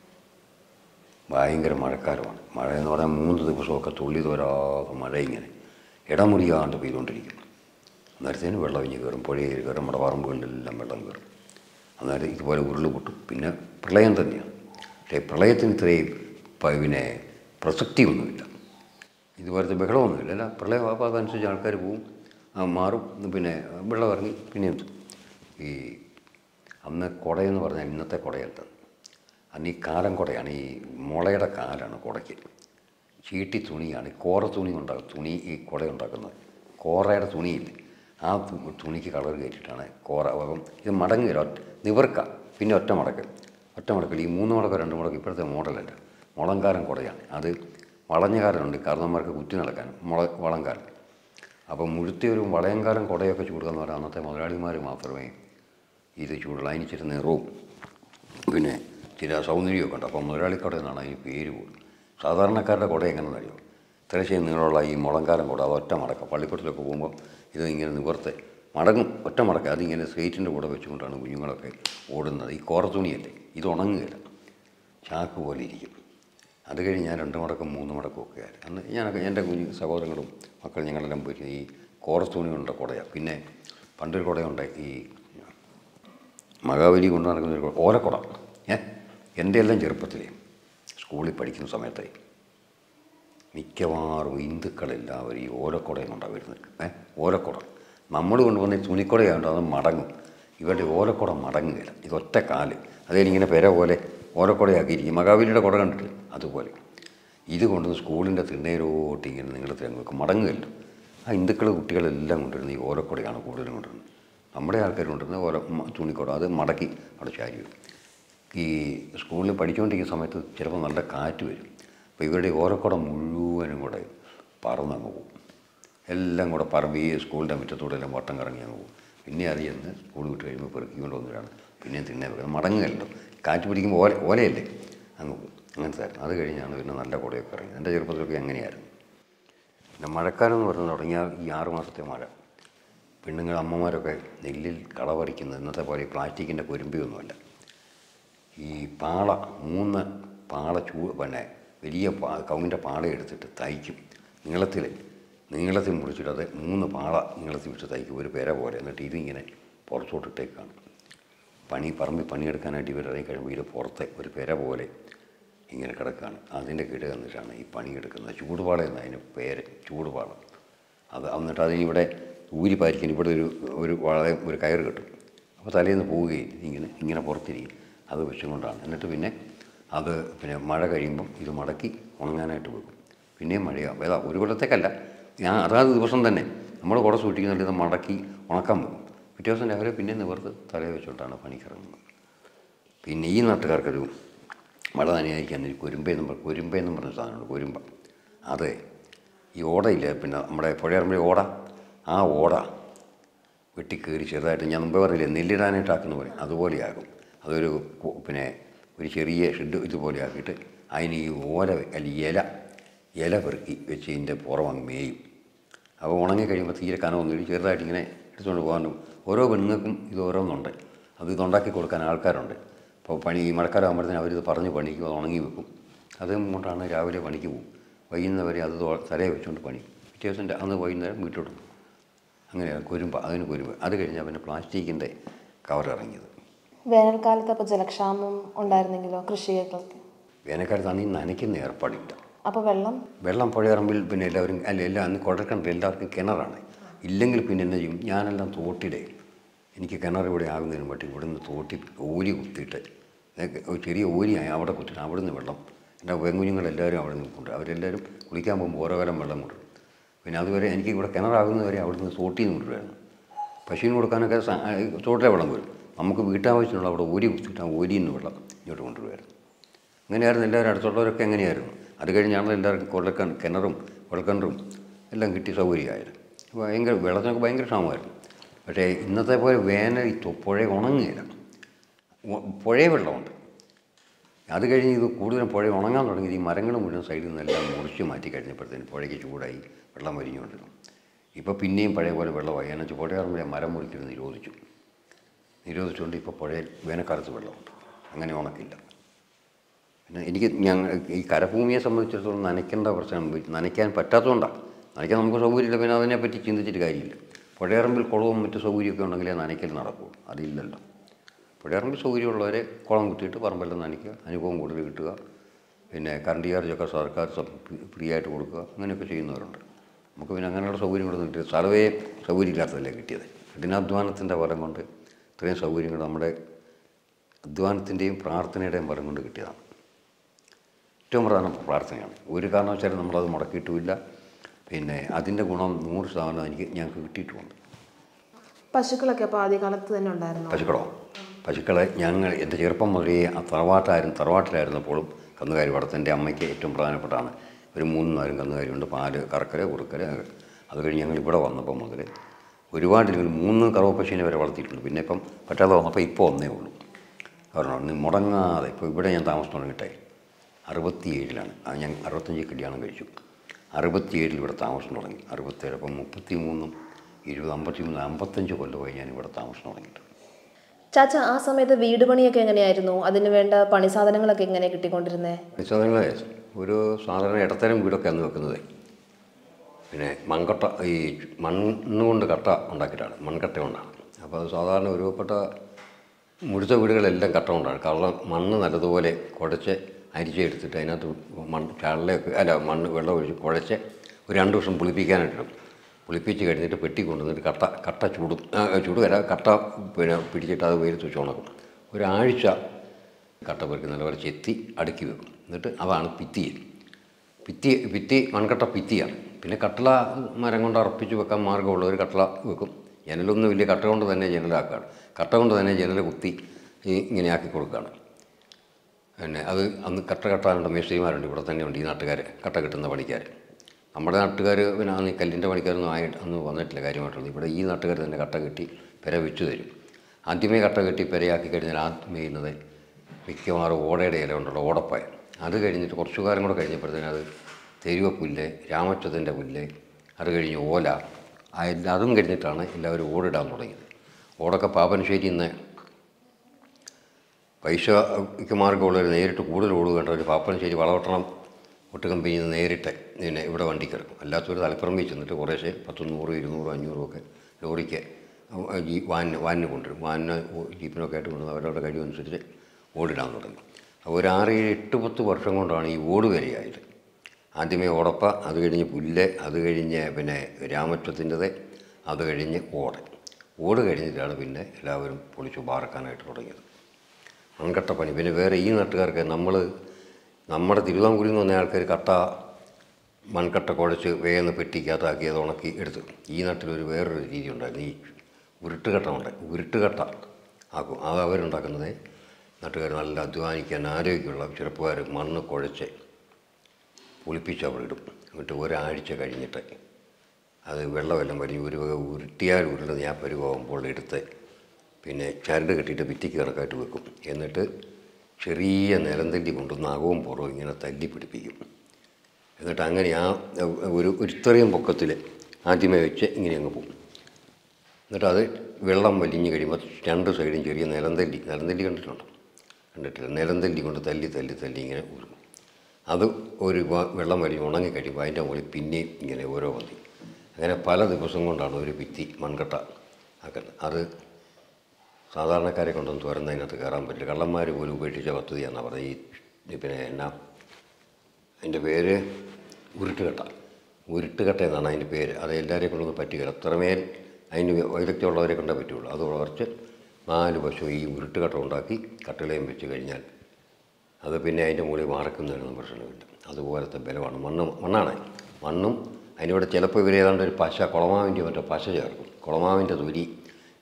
ഭയങ്കര മഴക്കാലമാണ് മഴ എന്ന് പറഞ്ഞാൽ മൂന്ന് ദിവസമൊക്കെ തുള്ളി തോരാതെ മഴ ഇങ്ങനെ ഇടമുറിയാണ്ട് പെയ്തുകൊണ്ടിരിക്കും അന്നേരത്തേന് വെള്ളം ഇഞ്ഞ് കയറും പുഴയിൽ കയറും നമ്മുടെ പറമ്പുകളിലെല്ലാം വെള്ളം കയറും അന്നേരം ഇതുപോലെ ഉരുള് പൊട്ടും പിന്നെ പ്രളയം തന്നെയാണ് പക്ഷേ പ്രളയത്തിന് ഇത്രയും പ- പിന്നെ പ്രസക്തിയൊന്നുമില്ല ഇതുപോലത്തെ ബഹളമൊന്നുമില്ല അല്ല പ്രളയം അപ്പോൾ അതനുസരിച്ച് ആൾക്കാർ പോവും ആ, മാറും പിന്നെ വെള്ളം ഇറങ്ങി പിന്നെ എന്ത് ഈ അന്ന് കുടയെന്ന് പറഞ്ഞാൽ ഇന്നത്തെ കുടയല്ല അന്ന് ഈ കാലം കുടയാണ് ഈ മുളയുടെ കാലാണ് കുടയ്ക്ക് ചീട്ടി തുണിയാണ് ഈ കോറ തുണി ഉണ്ടാക്കും തുണി ഈ കുട ഉണ്ടാക്കുന്നത് കോറയുടെ തുണിയില്ലേ ആ തു- തുണിക്ക് കളർ കയറ്റിയിട്ടാണ് കോറ അപ്പം ഇത് മടങ്ങുകയില്ല ഒറ്റ നിവർക്ക പിന്നെ ഒറ്റ മടക്ക് ഒറ്റ മടക്കിൽ ഈ മൂന്ന് മടക്കോ രണ്ട് മടക്കോ ഇപ്പോഴത്തെ മോഡലല്ല മുളങ്കാലം കുടയാണ് അത് വളഞ്ഞ കാലമുണ്ട് കാരണന്മാർക്ക് കുത്തി നടക്കാൻ മുള വളംകാലം അപ്പം മുഴുത്തിയൊരു വളയങ്കാലം കുടയൊക്കെ ചൂടുകയെന്ന് പറഞ്ഞാൽ അന്നത്തെ മുതലാളിമാർ മാത്രമേ ഇത് ചൂടുള്ള അതിന് ഇച്ചിരി നിറവും പിന്നെ ചില സൗന്ദര്യമൊക്കെ ഉണ്ട് അപ്പം മുതലാളിക്കട എന്നാണ് അതിന് പേര് പോലും സാധാരണക്കാരുടെ കുട എങ്ങനെയെന്ന് അറിയോ ഇത്രശ്ശേരി നീളമുള്ള ഈ മുളങ്കാലം കുട അത് ഒറ്റ മടക്കം പള്ളിക്കൂടത്തിലൊക്കെ പോകുമ്പോൾ ഇത് ഇങ്ങനെ നിവർത്ത് മടങ്ങും ഒറ്റ മടക്കം അതിങ്ങനെ സ്ട്രേറ്റിൻ്റെ കൂടെ വെച്ചുകൊണ്ടാണ് കുഞ്ഞുങ്ങളൊക്കെ ഓടുന്നത് ഈ കോറ തുണിയല്ലേ ഇത് ഉണങ്ങുകയില്ല ചാക്ക് പോലെ ഇരിക്കും അത് കഴിഞ്ഞ് ഞാൻ രണ്ട് മടക്കം മൂന്ന് മടക്കം ഒക്കെ ആയി അന്ന് ഞാനൊക്കെ എൻ്റെ കുഞ്ഞു സഹോദരങ്ങളും മക്കൾ ഞങ്ങളെല്ലാം പോയി ഈ കോറസ് തുണി കൊണ്ട കുടയാണ് പിന്നെ പണ്ടൊരു കുടയുണ്ട് ഈ മഹാബലി കൊണ്ടു നടക്കുന്ന ഒരു കുട- ഓലക്കുട ഏ എൻ്റെ എല്ലാം ചെറുപ്പത്തിൽ സ്കൂളിൽ പഠിക്കുന്ന സമയത്ത് മിക്കവാറും ഹിന്ദുക്കളെല്ലാവരും ഈ ഓലക്കുടയും കൊണ്ടാണ് വരുന്നത് ഏ ഓലക്കുട നമ്മൾ കൊണ്ടുവന്ന ഈ തുണിക്കുടയായതുകൊണ്ട് അത് മടങ്ങും ഇവരുടെ ഓലക്കുട മടങ്ങുകയില്ല ഇതൊറ്റ കാല് അതിലിങ്ങനെ പെര പോലെ ഓലക്കുടയാക്കിയിരിക്കും മഹാബലിയുടെ കുട കണ്ടിട്ട് അതുപോലെ ഇത് കൊണ്ടുവന്ന് സ്കൂളിൻ്റെ തിണ്ണയിലോട്ട് ഇങ്ങനെ നിങ്ങളെ തിരഞ്ഞു വെക്കും മടങ്ങുകയല്ലോ ആ ഹിന്ദുക്കൾ കുട്ടികളെല്ലാം കൊണ്ടുവരുന്ന ഈ ഓലക്കുടയാണ് കൂടുതലും കൊണ്ടുവരുന്നത് നമ്മുടെ ആൾക്കാർ കൊണ്ടുവരുന്ന ഓല മ- തുണിക്കുട അത് മടക്കി അവിടെ ചാരി വരും ഈ സ്കൂളിൽ പഠിച്ചുകൊണ്ടിരിക്കുന്ന സമയത്ത് ചിലപ്പോൾ നല്ല കാറ്റ് വരും അപ്പോൾ ഇവരുടെ ഓരക്കുടം മുഴുവനും കൂടെ പറന്നങ്ങ് പോകും എല്ലാം കൂടെ പറമ്പ് ഈ സ്കൂളിൻ്റെ മുറ്റത്തൂടെ എല്ലാം വട്ടം കറങ്ങി അങ്ങ് പോകും പിന്നെ അത് ചെന്ന് സ്കൂൾ വിട്ട് കഴിയുമ്പോൾ പെറുക്കി കൊണ്ടുവന്നിട്ടാണ് പിന്നെ തിന്നെ വെക്കുന്നത് മടങ്ങുകയല്ലോ കാറ്റ് പിടിക്കുമ്പോൾ ഓല ഓലയല്ലേ അങ്ങ് പോകും അങ്ങനത്തെ ആയിരുന്നു അത് കഴിഞ്ഞാണ് പിന്നെ നല്ല കുടയൊക്കെ ഇറങ്ങി എൻ്റെ ചെറുപ്പത്തിലൊക്കെ അങ്ങനെയായിരുന്നു പിന്നെ മഴക്കാലം എന്ന് പറയുന്നത് തുടങ്ങിയാൽ ഈ ആറ് മാസത്തെ മഴ പെണ്ണുങ്ങൾ അമ്മമാരൊക്കെ നെല്ലിൽ കള പറിക്കുന്നത് ഇന്നത്തെ പോലെ ഈ പ്ലാസ്റ്റിക്കിൻ്റെ കുരുമ്പിയൊന്നുമല്ല ഈ പാള മൂന്ന് പാള ചൂ പിന്നെ വലിയ പാ കവുങ്ങിൻ്റെ പാള എടുത്തിട്ട് തയ്ക്കും നീളത്തിൽ നീളത്തിൽ മുറിച്ചിട്ട് അത് മൂന്ന് പാള നീളത്തിൽ വെച്ച് തയ്ക്കും ഒരു പെര പോലെ എന്നിട്ട് ഇതിങ്ങനെ പുറത്തോട്ടിട്ടേക്കാണ് പണി പറമ്പിൽ പണിയെടുക്കാനായിട്ട് ഇവർ ഇറങ്ങി കഴിയുമ്പോൾ ഇത് പുറത്തെ ഒരു പെര പോലെ ഇങ്ങനെ കിടക്കുകയാണ് അതിൻ്റെ കീഴിൽ വന്നിട്ടാണ് ഈ പണിയെടുക്കുന്നത് ചൂടുപാള എന്ന അതിന് പേര് ചൂടുപാള അത് എന്നിട്ട് അതിനിവിടെ ഊരി പാരിക്കാൻ ഇവിടെ ഒരു ഒരു വളരെ ഒരു കയറ് കിട്ടും അപ്പോൾ തലേന്ന് പോവുകയും ഇങ്ങനെ ഇങ്ങനെ പുറത്തിരിക്കും അത് വെച്ചുകൊണ്ടാണ് എന്നിട്ട് പിന്നെ അത് പിന്നെ മഴ കഴിയുമ്പം ഇത് മടക്കി ഉണങ്ങാനായിട്ട് വെക്കും പിന്നെയും മഴയാകും ഏതാ ഒരു കൊല്ലത്തേക്കല്ല ഞാൻ അതാത് ദിവസം തന്നെ നമ്മൾ കുട സൂക്ഷിക്കുന്നില്ല ഇത് മടക്കി ഉണക്കാൻ വെക്കും പിറ്റേ ദിവസം രാവിലെ പിന്നെ നിവർത്ത് തലയിൽ വെച്ചുകൊണ്ടാണ് പണിക്കിറങ്ങുന്നത് പിന്നെ ഈ നാട്ടുകാർക്കൊരു മഴ നനയായിരിക്കാൻ ഒരു കുരുമ്പെന്നും പറ കുരുമ്പെന്നും പറഞ്ഞ സാധനമുണ്ട് കുരുമ്പ അത് ഈ ഓടയില്ലേ പിന്നെ നമ്മുടെ പുഴയറമ്പി ഓട ആ ഓട വെട്ടിക്കീറി ചെറുതായിട്ട് ഞാൻ മുമ്പേ പറഞ്ഞില്ലേ നെല്ലിടാനായിട്ടാക്കുന്ന പോലെ അതുപോലെയാകും അതൊരു കു- പിന്നെ ഒരു ചെറിയ ഷെഡ് ഇതുപോലെ ആക്കിയിട്ട് അതിന് ഈ ഓല വെ- അല്ല ഈ ഇല ഇല പെറുക്കി വെച്ച് ഇതിൻ്റെ പുറം അങ്ങ് മേയും അപ്പോൾ ഉണങ്ങി കഴിയുമ്പോൾ തീരെ കനമൊന്നും ചെറുതായിട്ട് ഇങ്ങനെ എടുത്തുകൊണ്ട് പോകാനും ഓരോ പെണ്ണുങ്ങൾക്കും ഇത് ഓരോന്നുണ്ട് അത് ഇതുണ്ടാക്കി കൊടുക്കാൻ ആൾക്കാരുണ്ട് അപ്പോൾ പണി ഈ മഴക്കാലം ആകുമ്പോഴത്തേനും അവരിത് പറഞ്ഞ് പണിക്കും അത് ഉണങ്ങി വെക്കും അത് കൊണ്ടാണ് രാവിലെ പണിക്ക് പോകും വൈകുന്നേരം വരെ അത് തോ- തലയിൽ വെച്ചുകൊണ്ട് പണി പിറ്റേ ദിവസം രാ- അന്ന് വൈകുന്നേരം വീട്ടിലോട്ട് പോകും അങ്ങനെയാണ് കുരുമ്പ അതിന് കുരുമ്പ് അത് കഴിഞ്ഞാൽ പിന്നെ പ്ലാസ്റ്റിക്കിൻ്റെ കവർ ഇറങ്ങിയത് വേനൽക്കാലത്ത് അപ്പോൾ ജലക്ഷാമം ഉണ്ടായിരുന്നെങ്കിലോ കൃഷികൾക്ക് വേനൽക്കാലത്ത് അന്ന് ഈ നനയ്ക്കുന്ന ഏർപ്പാടില്ല അപ്പോൾ വെള്ളം വെള്ളം പുഴയറമ്പിൽ പിന്നെ എല്ലാവരും അല്ല എല്ലാം അന്ന് കുഴൽക്കിണർ എല്ലാവർക്കും കിണറാണ് ഇല്ലെങ്കിൽ പിന്നെ എന്നാ ചെയ്യും ഞാനെല്ലാം തോട്ടിടെ എനിക്ക് കിണർ ഇവിടെ ആകുന്നതിന് പറ്റി ഇവിടുന്ന് തോട്ടി ഓലി കുത്തിയിട്ട് ഏക്ക് ഒരു ചെറിയ ഓലിയായി അവിടെ കുത്തിയിട്ട് അവിടുന്ന് വെള്ളം എൻ്റെ പെൺകുഞ്ഞുങ്ങളെല്ലാവരും അവിടെ നിൽക്കുന്നുണ്ട് അവരെല്ലാവരും കുളിക്കാൻ പോകുമ്പോൾ ഓരോ കാലം വെള്ളം കൊണ്ടുവരും പിന്നെ അതുവരെ എനിക്ക് ഇവിടെ കിണറാകുന്നവരെ അവിടുന്ന് തോട്ടിൽ നിന്ന് കൊണ്ടുവരുമായിരുന്നു പശുവിന് കൊടുക്കാനൊക്കെ സ- ആ, തോട്ടിലെ വെള്ളം വരും നമുക്ക് വീട്ടാവശ്യത്തിനുള്ള അവിടെ ഓരി കുത്തിയിട്ട് ആ ഓരിയിൽ നിന്ന് വെള്ളം ഇങ്ങോട്ട് കൊണ്ടുവരുമായിരുന്നു അങ്ങനെയായിരുന്നു എല്ലാവരും അടുത്തുള്ളവരൊക്കെ എങ്ങനെയായിരുന്നു അത് കഴിഞ്ഞാണ് എല്ലാവർക്കും കുഴൽക്കൺ കിണറും കുഴൽക്കിണറും എല്ലാം കിട്ടിയ സൗകര്യമായിരുന്നു ഭയങ്കര വെള്ളത്തിനൊക്കെ ഭയങ്കര ക്ഷാമമായിരുന്നു പക്ഷേ ഇന്നത്തെ പോലെ വേനൽ ഈ തൊ- പുഴ ഉണങ്ങുകയില്ല ഉ- പുഴയെ വെള്ളമുണ്ട് അത് കഴിഞ്ഞ് ഇത് കൂടുതലും പുഴ ഉണങ്ങാൻ തുടങ്ങി ഈ മരങ്ങൾ മുഴുവൻ സൈഡിൽ നിന്നെല്ലാം മുറിച്ച് മാറ്റി കഴിഞ്ഞപ്പോഴത്തേന് പുഴയ്ക്ക് ചൂടായി വെള്ളം വലിഞ്ഞുകൊണ്ടിരുന്നു ഇപ്പോൾ പിന്നെയും പഴയ പോലെ വെള്ളമായി എന്നു വെച്ചാൽ പുഴയാറുമ്പോൾ മരം മുറിക്കരുത് നിരോധിച്ചു നിരോധിച്ചുകൊണ്ട് ഇപ്പോൾ പുഴയിൽ വേനൽക്കാലത്ത് വെള്ളമുണ്ട് അങ്ങനെ ഉണക്കില്ല പിന്നെ എനിക്ക് ഞങ്ങൾ ഈ കരഭൂമിയെ സംബന്ധിച്ചിടത്തോളം നനയ്ക്കേണ്ട പ്രശ്നം വി- നനയ്ക്കാൻ പറ്റാത്തതുകൊണ്ടാണ് നനയ്ക്കാൻ നമുക്ക് സൗകര്യമില്ല പിന്നെ അതിനെപ്പറ്റി ചിന്തിച്ചിട്ട് കാര്യമില്ല പുഴയറമ്പിൽ കുളവും മറ്റു സൗകര്യമൊക്കെ ഉണ്ടെങ്കിലേ നനയ്ക്കൽ നടക്കൂ അതില്ലല്ലോ പുഴയറമ്പിൽ സൗകര്യമുള്ളവരെ കുളം കുത്തിയിട്ട് പറമ്പെല്ലാം നനയ്ക്കുക അനുഭവം കൂടുതൽ കിട്ടുക പിന്നെ കറണ്ട് ചാർജൊക്കെ സർക്കാർ സം- ഫ്രീ ആയിട്ട് കൊടുക്കുക അങ്ങനെയൊക്കെ ചെയ്യുന്നവരുണ്ട് നമുക്ക് പിന്നെ അങ്ങനെയുള്ള സൗകര്യങ്ങളൊന്നും കിട്ടിയത് സ്ഥലവേ സൗകര്യമില്ലാത്തതല്ലേ കിട്ടിയത് കഠിനാധ്വാനത്തിൻ്റെ ഫലം കൊണ്ട് ഇത്രയും സൗകര്യങ്ങൾ നമ്മുടെ അധ്വാനത്തിൻ്റെയും പ്രാർത്ഥനയുടെയും ഫലം കൊണ്ട് കിട്ടിയതാണ് ഏറ്റവും പ്രധാനം പ്രാർത്ഥനയാണ് ഒരു കാരണവശാലും നമ്മളത് മുടക്കിയിട്ടുമില്ല പിന്നെ അതിൻ്റെ ഗുണം നൂറ് ശതമാനം എനിക്ക് ഞങ്ങൾക്ക് കിട്ടിയിട്ടുമുണ്ട് പശുക്കളൊക്കെ അപ്പോൾ ആദ്യകാലത്ത് തന്നെ ഉണ്ടായിരുന്നു പശുക്കളോ പശുക്കളെ ഞങ്ങൾ എൻ്റെ ചെറുപ്പം മുതലേ ആ തറവാട്ടായിരുന്നു തറവാട്ടിലായിരുന്നപ്പോഴും കന്നുകാലി വളർത്തൻ്റെ അമ്മയ്ക്ക് ഏറ്റവും പ്രധാനപ്പെട്ടാണ് ഒരു മൂന്ന് നാലും കന്നുകാലിയുണ്ട് പാല് കറക്കര കുറുക്കര അത് കഴിഞ്ഞ് ഞങ്ങൾ ഇവിടെ വന്നപ്പോൾ മുതൽ ഒരുപാട് ഇല്ലെങ്കിൽ മൂന്ന് കറവ പശുവിനെ വരെ വളർത്തിയിട്ടുണ്ട് പിന്നെ ഇപ്പം പറ്റാതെ വന്നപ്പോൾ ഇപ്പോൾ ഒന്നേ ഉള്ളൂ കാരണം ഇന്ന് മുടങ്ങാതെ ഇപ്പോൾ ഇവിടെ ഞാൻ താമസം തുടങ്ങിയിട്ടേ അറുപത്തിയേഴിലാണ് അത് ഞാൻ അറുപത്തഞ്ച് കല്യാണം കഴിച്ചു അറുപത്തിയേഴിൽ ഇവിടെ താമസം തുടങ്ങി അറുപത്തേഴ് അപ്പം മുപ്പത്തി മൂന്നും ഇരുപത് അമ്പത്തി മൂന്ന് അമ്പത്തഞ്ച് കൊല്ലമായി ഞാൻ ഇവിടെ താമസം തുടങ്ങിയിട്ട് ചാച്ച ആ സമയത്ത് വീട് പണിയൊക്കെ എങ്ങനെയായിരുന്നു അതിന് വേണ്ട പണി സാധനങ്ങളൊക്കെ എങ്ങനെ കിട്ടിക്കൊണ്ടിരുന്നേ സാധനങ്ങളെ ഒരു സാധാരണ ഇടത്തരം വീടൊക്കെ അന്ന് വെക്കുന്നത് പിന്നെ മൺകട്ട ഈ മണ്ണുകൊണ്ട് കട്ട ഉണ്ടാക്കിയിട്ടാണ് മൺകട്ട കൊണ്ടാണ് അപ്പോൾ അത് സാധാരണ ഒരുപ്പെട്ട മുഴുത്ത വീടുകളെല്ലാം കട്ട കൊണ്ടാണ് കള്ളം മണ്ണ് നല്ലതുപോലെ കുഴച്ച് അരിച്ചെടുത്തിട്ട് അതിനകത്ത് മണ്ണ് ചാളിലൊക്കെ അല്ല മണ്ണ് വെള്ളം ഒഴിച്ച് കുഴച്ച് ഒരു രണ്ട് ദിവസം പുളിപ്പിക്കാനായിട്ടിടും പുളിപ്പിച്ച് കഴിഞ്ഞിട്ട് പെട്ടി കൊണ്ടുവന്നിട്ട് കട്ട കട്ട ചൂടും ആ, ചൂട് വരാ കട്ട പിന്നെ പിടിച്ചിട്ട് അത് വെയിലത്ത് വെച്ച് ഉണക്കും ഒരാഴ്ച കട്ട പെറുക്കി നല്ലപോലെ ചെത്തി അടുക്കി വെക്കും എന്നിട്ട് അതാണ് ഭിത്തി ഭിത്തി ഭിത്തി മൺകട്ട ഭിത്തിയാണ് പിന്നെ കട്ടള മരം കൊണ്ട് അർപ്പിച്ച് വെക്കാൻ മാർഗ്ഗമുള്ളവർ കട്ടള വെക്കും ജനലൊന്നും വലിയ കട്ട കൊണ്ട് തന്നെ ജനലാക്കുകയാണ് കട്ട കൊണ്ട് തന്നെ ജനൽ കുത്തി ഈ ഇങ്ങനെ ആക്കി കൊടുക്കുകയാണ് പിന്നെ അത് അന്ന് കട്ട കെട്ടാനുള്ള മേസ്ത്രിമാരുണ്ട് ഇവിടെ തന്നെ ഉണ്ട് ഈ നാട്ടുകാർ കട്ട കിട്ടുന്ന പണിക്കാർ നമ്മുടെ നാട്ടുകാർ പിന്നെ അന്ന് ഈ കല്ലിൻ്റെ പണിക്കാരൊന്നും ആയിട്ട് അന്ന് വന്നിട്ടില്ല കാര്യമായിട്ടുള്ളത് ഇവിടെ ഈ നാട്ടുകാർ തന്നെ കട്ട കെട്ടി പെര വെച്ച് തരും ആദ്യമേ കട്ട കെട്ടി പെരയാക്കി കഴിഞ്ഞാൽ ആദ്യം ചെയ്യുന്നത് മിക്കവാറും ഓടയുടെ ഇല കൊണ്ടുള്ള ഓടപ്പായ അത് കഴിഞ്ഞിട്ട് കുറച്ചു കാലം കൂടെ കഴിഞ്ഞപ്പോഴത്തേനും അത് തെരുവ പുല്ല് രാമച്ചതിൻ്റെ പുല്ല് അത് കഴിഞ്ഞ് ഓല ആ എല്ലാ- അതും കഴിഞ്ഞിട്ടാണ് എല്ലാവരും ഓടിടാൻ തുടങ്ങിയത് ഓടൊക്കെ പാപ്പനശ്ശേരിയിൽ നിന്ന് പൈസയ്ക്ക് മാർഗ്ഗമുള്ളവർ നേരിട്ട് കൂടുതൽ ഓടുകേണ്ട ഒരു പാപ്പനശ്ശേരി വളവട്ടണം ഒട്ട് കമ്പനിയിൽ നിന്ന് നേരിട്ട് പിന്നെ ഇവിടെ വണ്ടിക്ക് ഇറക്കും അല്ലാത്തൊരു തലപ്പുറമ്പിൽ ചെന്നിട്ട് കുറേശ്ശെ പത്ത് നൂറ് ഇരുന്നൂറ് അഞ്ഞൂറും ഒക്കെ ലോറിക്ക് ജീ വാനിന് വാനിന് കൊണ്ടുവരും വാനിന് ജീപ്പിനൊക്കെ ആയിട്ട് കൊണ്ടുവന്ന് അവരവരുടെ കഴിവനുസരിച്ച് ഓടിടാൻ തുടങ്ങി അപ്പോൾ ഒരു ആറ് ഏഴ് എട്ട് പത്ത് വർഷം കൊണ്ടാണ് ഈ ഓട് വരെയായത് ആദ്യമേ ഓടപ്പ അത് കഴിഞ്ഞ് പുല്ല് അത് കഴിഞ്ഞ് പിന്നെ രാമത്വത്തിൻ്റെത് അത് കഴിഞ്ഞ് ഓട് ഓട് കഴിഞ്ഞിട്ടാണ് പിന്നെ എല്ലാവരും പൊളിച്ചു പാറക്കാനായിട്ട് തുടങ്ങിയത് മൺകട്ട പണി പിന്നെ വേറെ ഈ നാട്ടുകാർക്ക് നമ്മൾ നമ്മുടെ തിരുവിതാംകൂറിൽ നിന്ന് വന്ന ആൾക്കാർ കട്ട മൺകട്ട കുഴച്ച് വേഗം പെട്ടിക്കകത്താക്കി അത് ഉണക്കി എടുത്തു ഈ നാട്ടിലൊരു വേറൊരു രീതി ഉണ്ടായിരുന്നു ഈ ഉരുട്ടുകട്ട ഉണ്ട് ഉരുട്ടുകട്ട ആക്കും അത് അവരുണ്ടാക്കുന്നത് നാട്ടുകാർ നല്ല അധ്വാനിക്കാൻ ആരോഗ്യമുള്ള ചെറുപ്പക്കാർ മണ്ണ് കുഴച്ച് പുളിപ്പിച്ച് അവിടെ ഇടും എന്നിട്ട് ഒരാഴ്ച കഴിഞ്ഞിട്ട് അത് വെള്ളമെല്ലാം വലിയ ഒരു വക ഉരുട്ടിയാൽ ഉരുളുന്ന ഞാൻ പരുവാകുമ്പോൾ എടുത്ത് പിന്നെ ചരട് കെട്ടിയിട്ട് ഭിത്തിക്ക് കണക്കായിട്ട് വെക്കും എന്നിട്ട് ചെറിയ നിലം തല്ലി കൊണ്ടുവന്ന് അകവും പുറവും ഇങ്ങനെ തല്ലി പിടിപ്പിക്കും എന്നിട്ട് അങ്ങനെ ആ ഒരു ഒരു ഇത്രയും പൊക്കത്തിൽ ആദ്യമേ വെച്ച് ഇങ്ങനെ അങ്ങ് പോകും എന്നിട്ട് അത് വെള്ളം വലിഞ്ഞ് കഴിയുമ്പോൾ രണ്ട് സൈഡും ചെറിയ നിലന്തല്ലി നിലന്തല്ലി കണ്ടിട്ടുണ്ടോ കണ്ടിട്ടില്ല നിലന്തല്ലി കൊണ്ട് തല്ലി തല്ലി തല്ലി ഇങ്ങനെ ഊരും അത് ഒരു വ- വെള്ളം വലിഞ്ഞ് ഉണങ്ങി കഴിയുമ്പോൾ അതിൻ്റെ മുകളിൽ പിന്നെയും ഇങ്ങനെ ഓരോ മതി അങ്ങനെ പല ദിവസം കൊണ്ടാണ് ഒരു ഭിത്തി മൺകട്ട ആക്കുന്നത് അത് സാധാരണക്കാരെ കൊണ്ടൊന്നും തുറന്നതിനകത്ത് കയറാൻ പറ്റില്ല കള്ളന്മാർ പോലും ഉപേക്ഷിച്ച പദ്ധതിയാണെന്നാണ് പറഞ്ഞത് ഈ പിന്നെ എന്നാ അതിൻ്റെ പേര് ഉരുട്ടുകട്ട ഉരുട്ടുകട്ട എന്നാണ് അതിൻ്റെ പേര് അത് എല്ലാവരെയും കൊണ്ടൊന്നും പറ്റുകയില്ല അത്രമേൽ അതിന് വൈദഗ്ധ്യമുള്ളവരെ കൊണ്ടേ പറ്റുള്ളൂ അത് കുറച്ച് നാല് പശു ഈ ഉരുട്ടുകട്ട ഉണ്ടാക്കി കട്ടിളയും വെച്ച് കഴിഞ്ഞാൽ അത് പിന്നെ അതിൻ്റെ മുകളിൽ വാർക്കുന്നതിനൊന്നും പ്രശ്നമില്ല അതുപോലത്തെ ബലമാണ് മണ്ണ് മണ്ണാണ് മണ്ണും അതിനോട് ചിലപ്പോൾ ഇവർ ഏതാണ്ട് ഒരു പശ കുളമാവിൻ്റെ മറ്റോ പശ ചേർക്കും കുളമാവിൻ്റെ തൊലി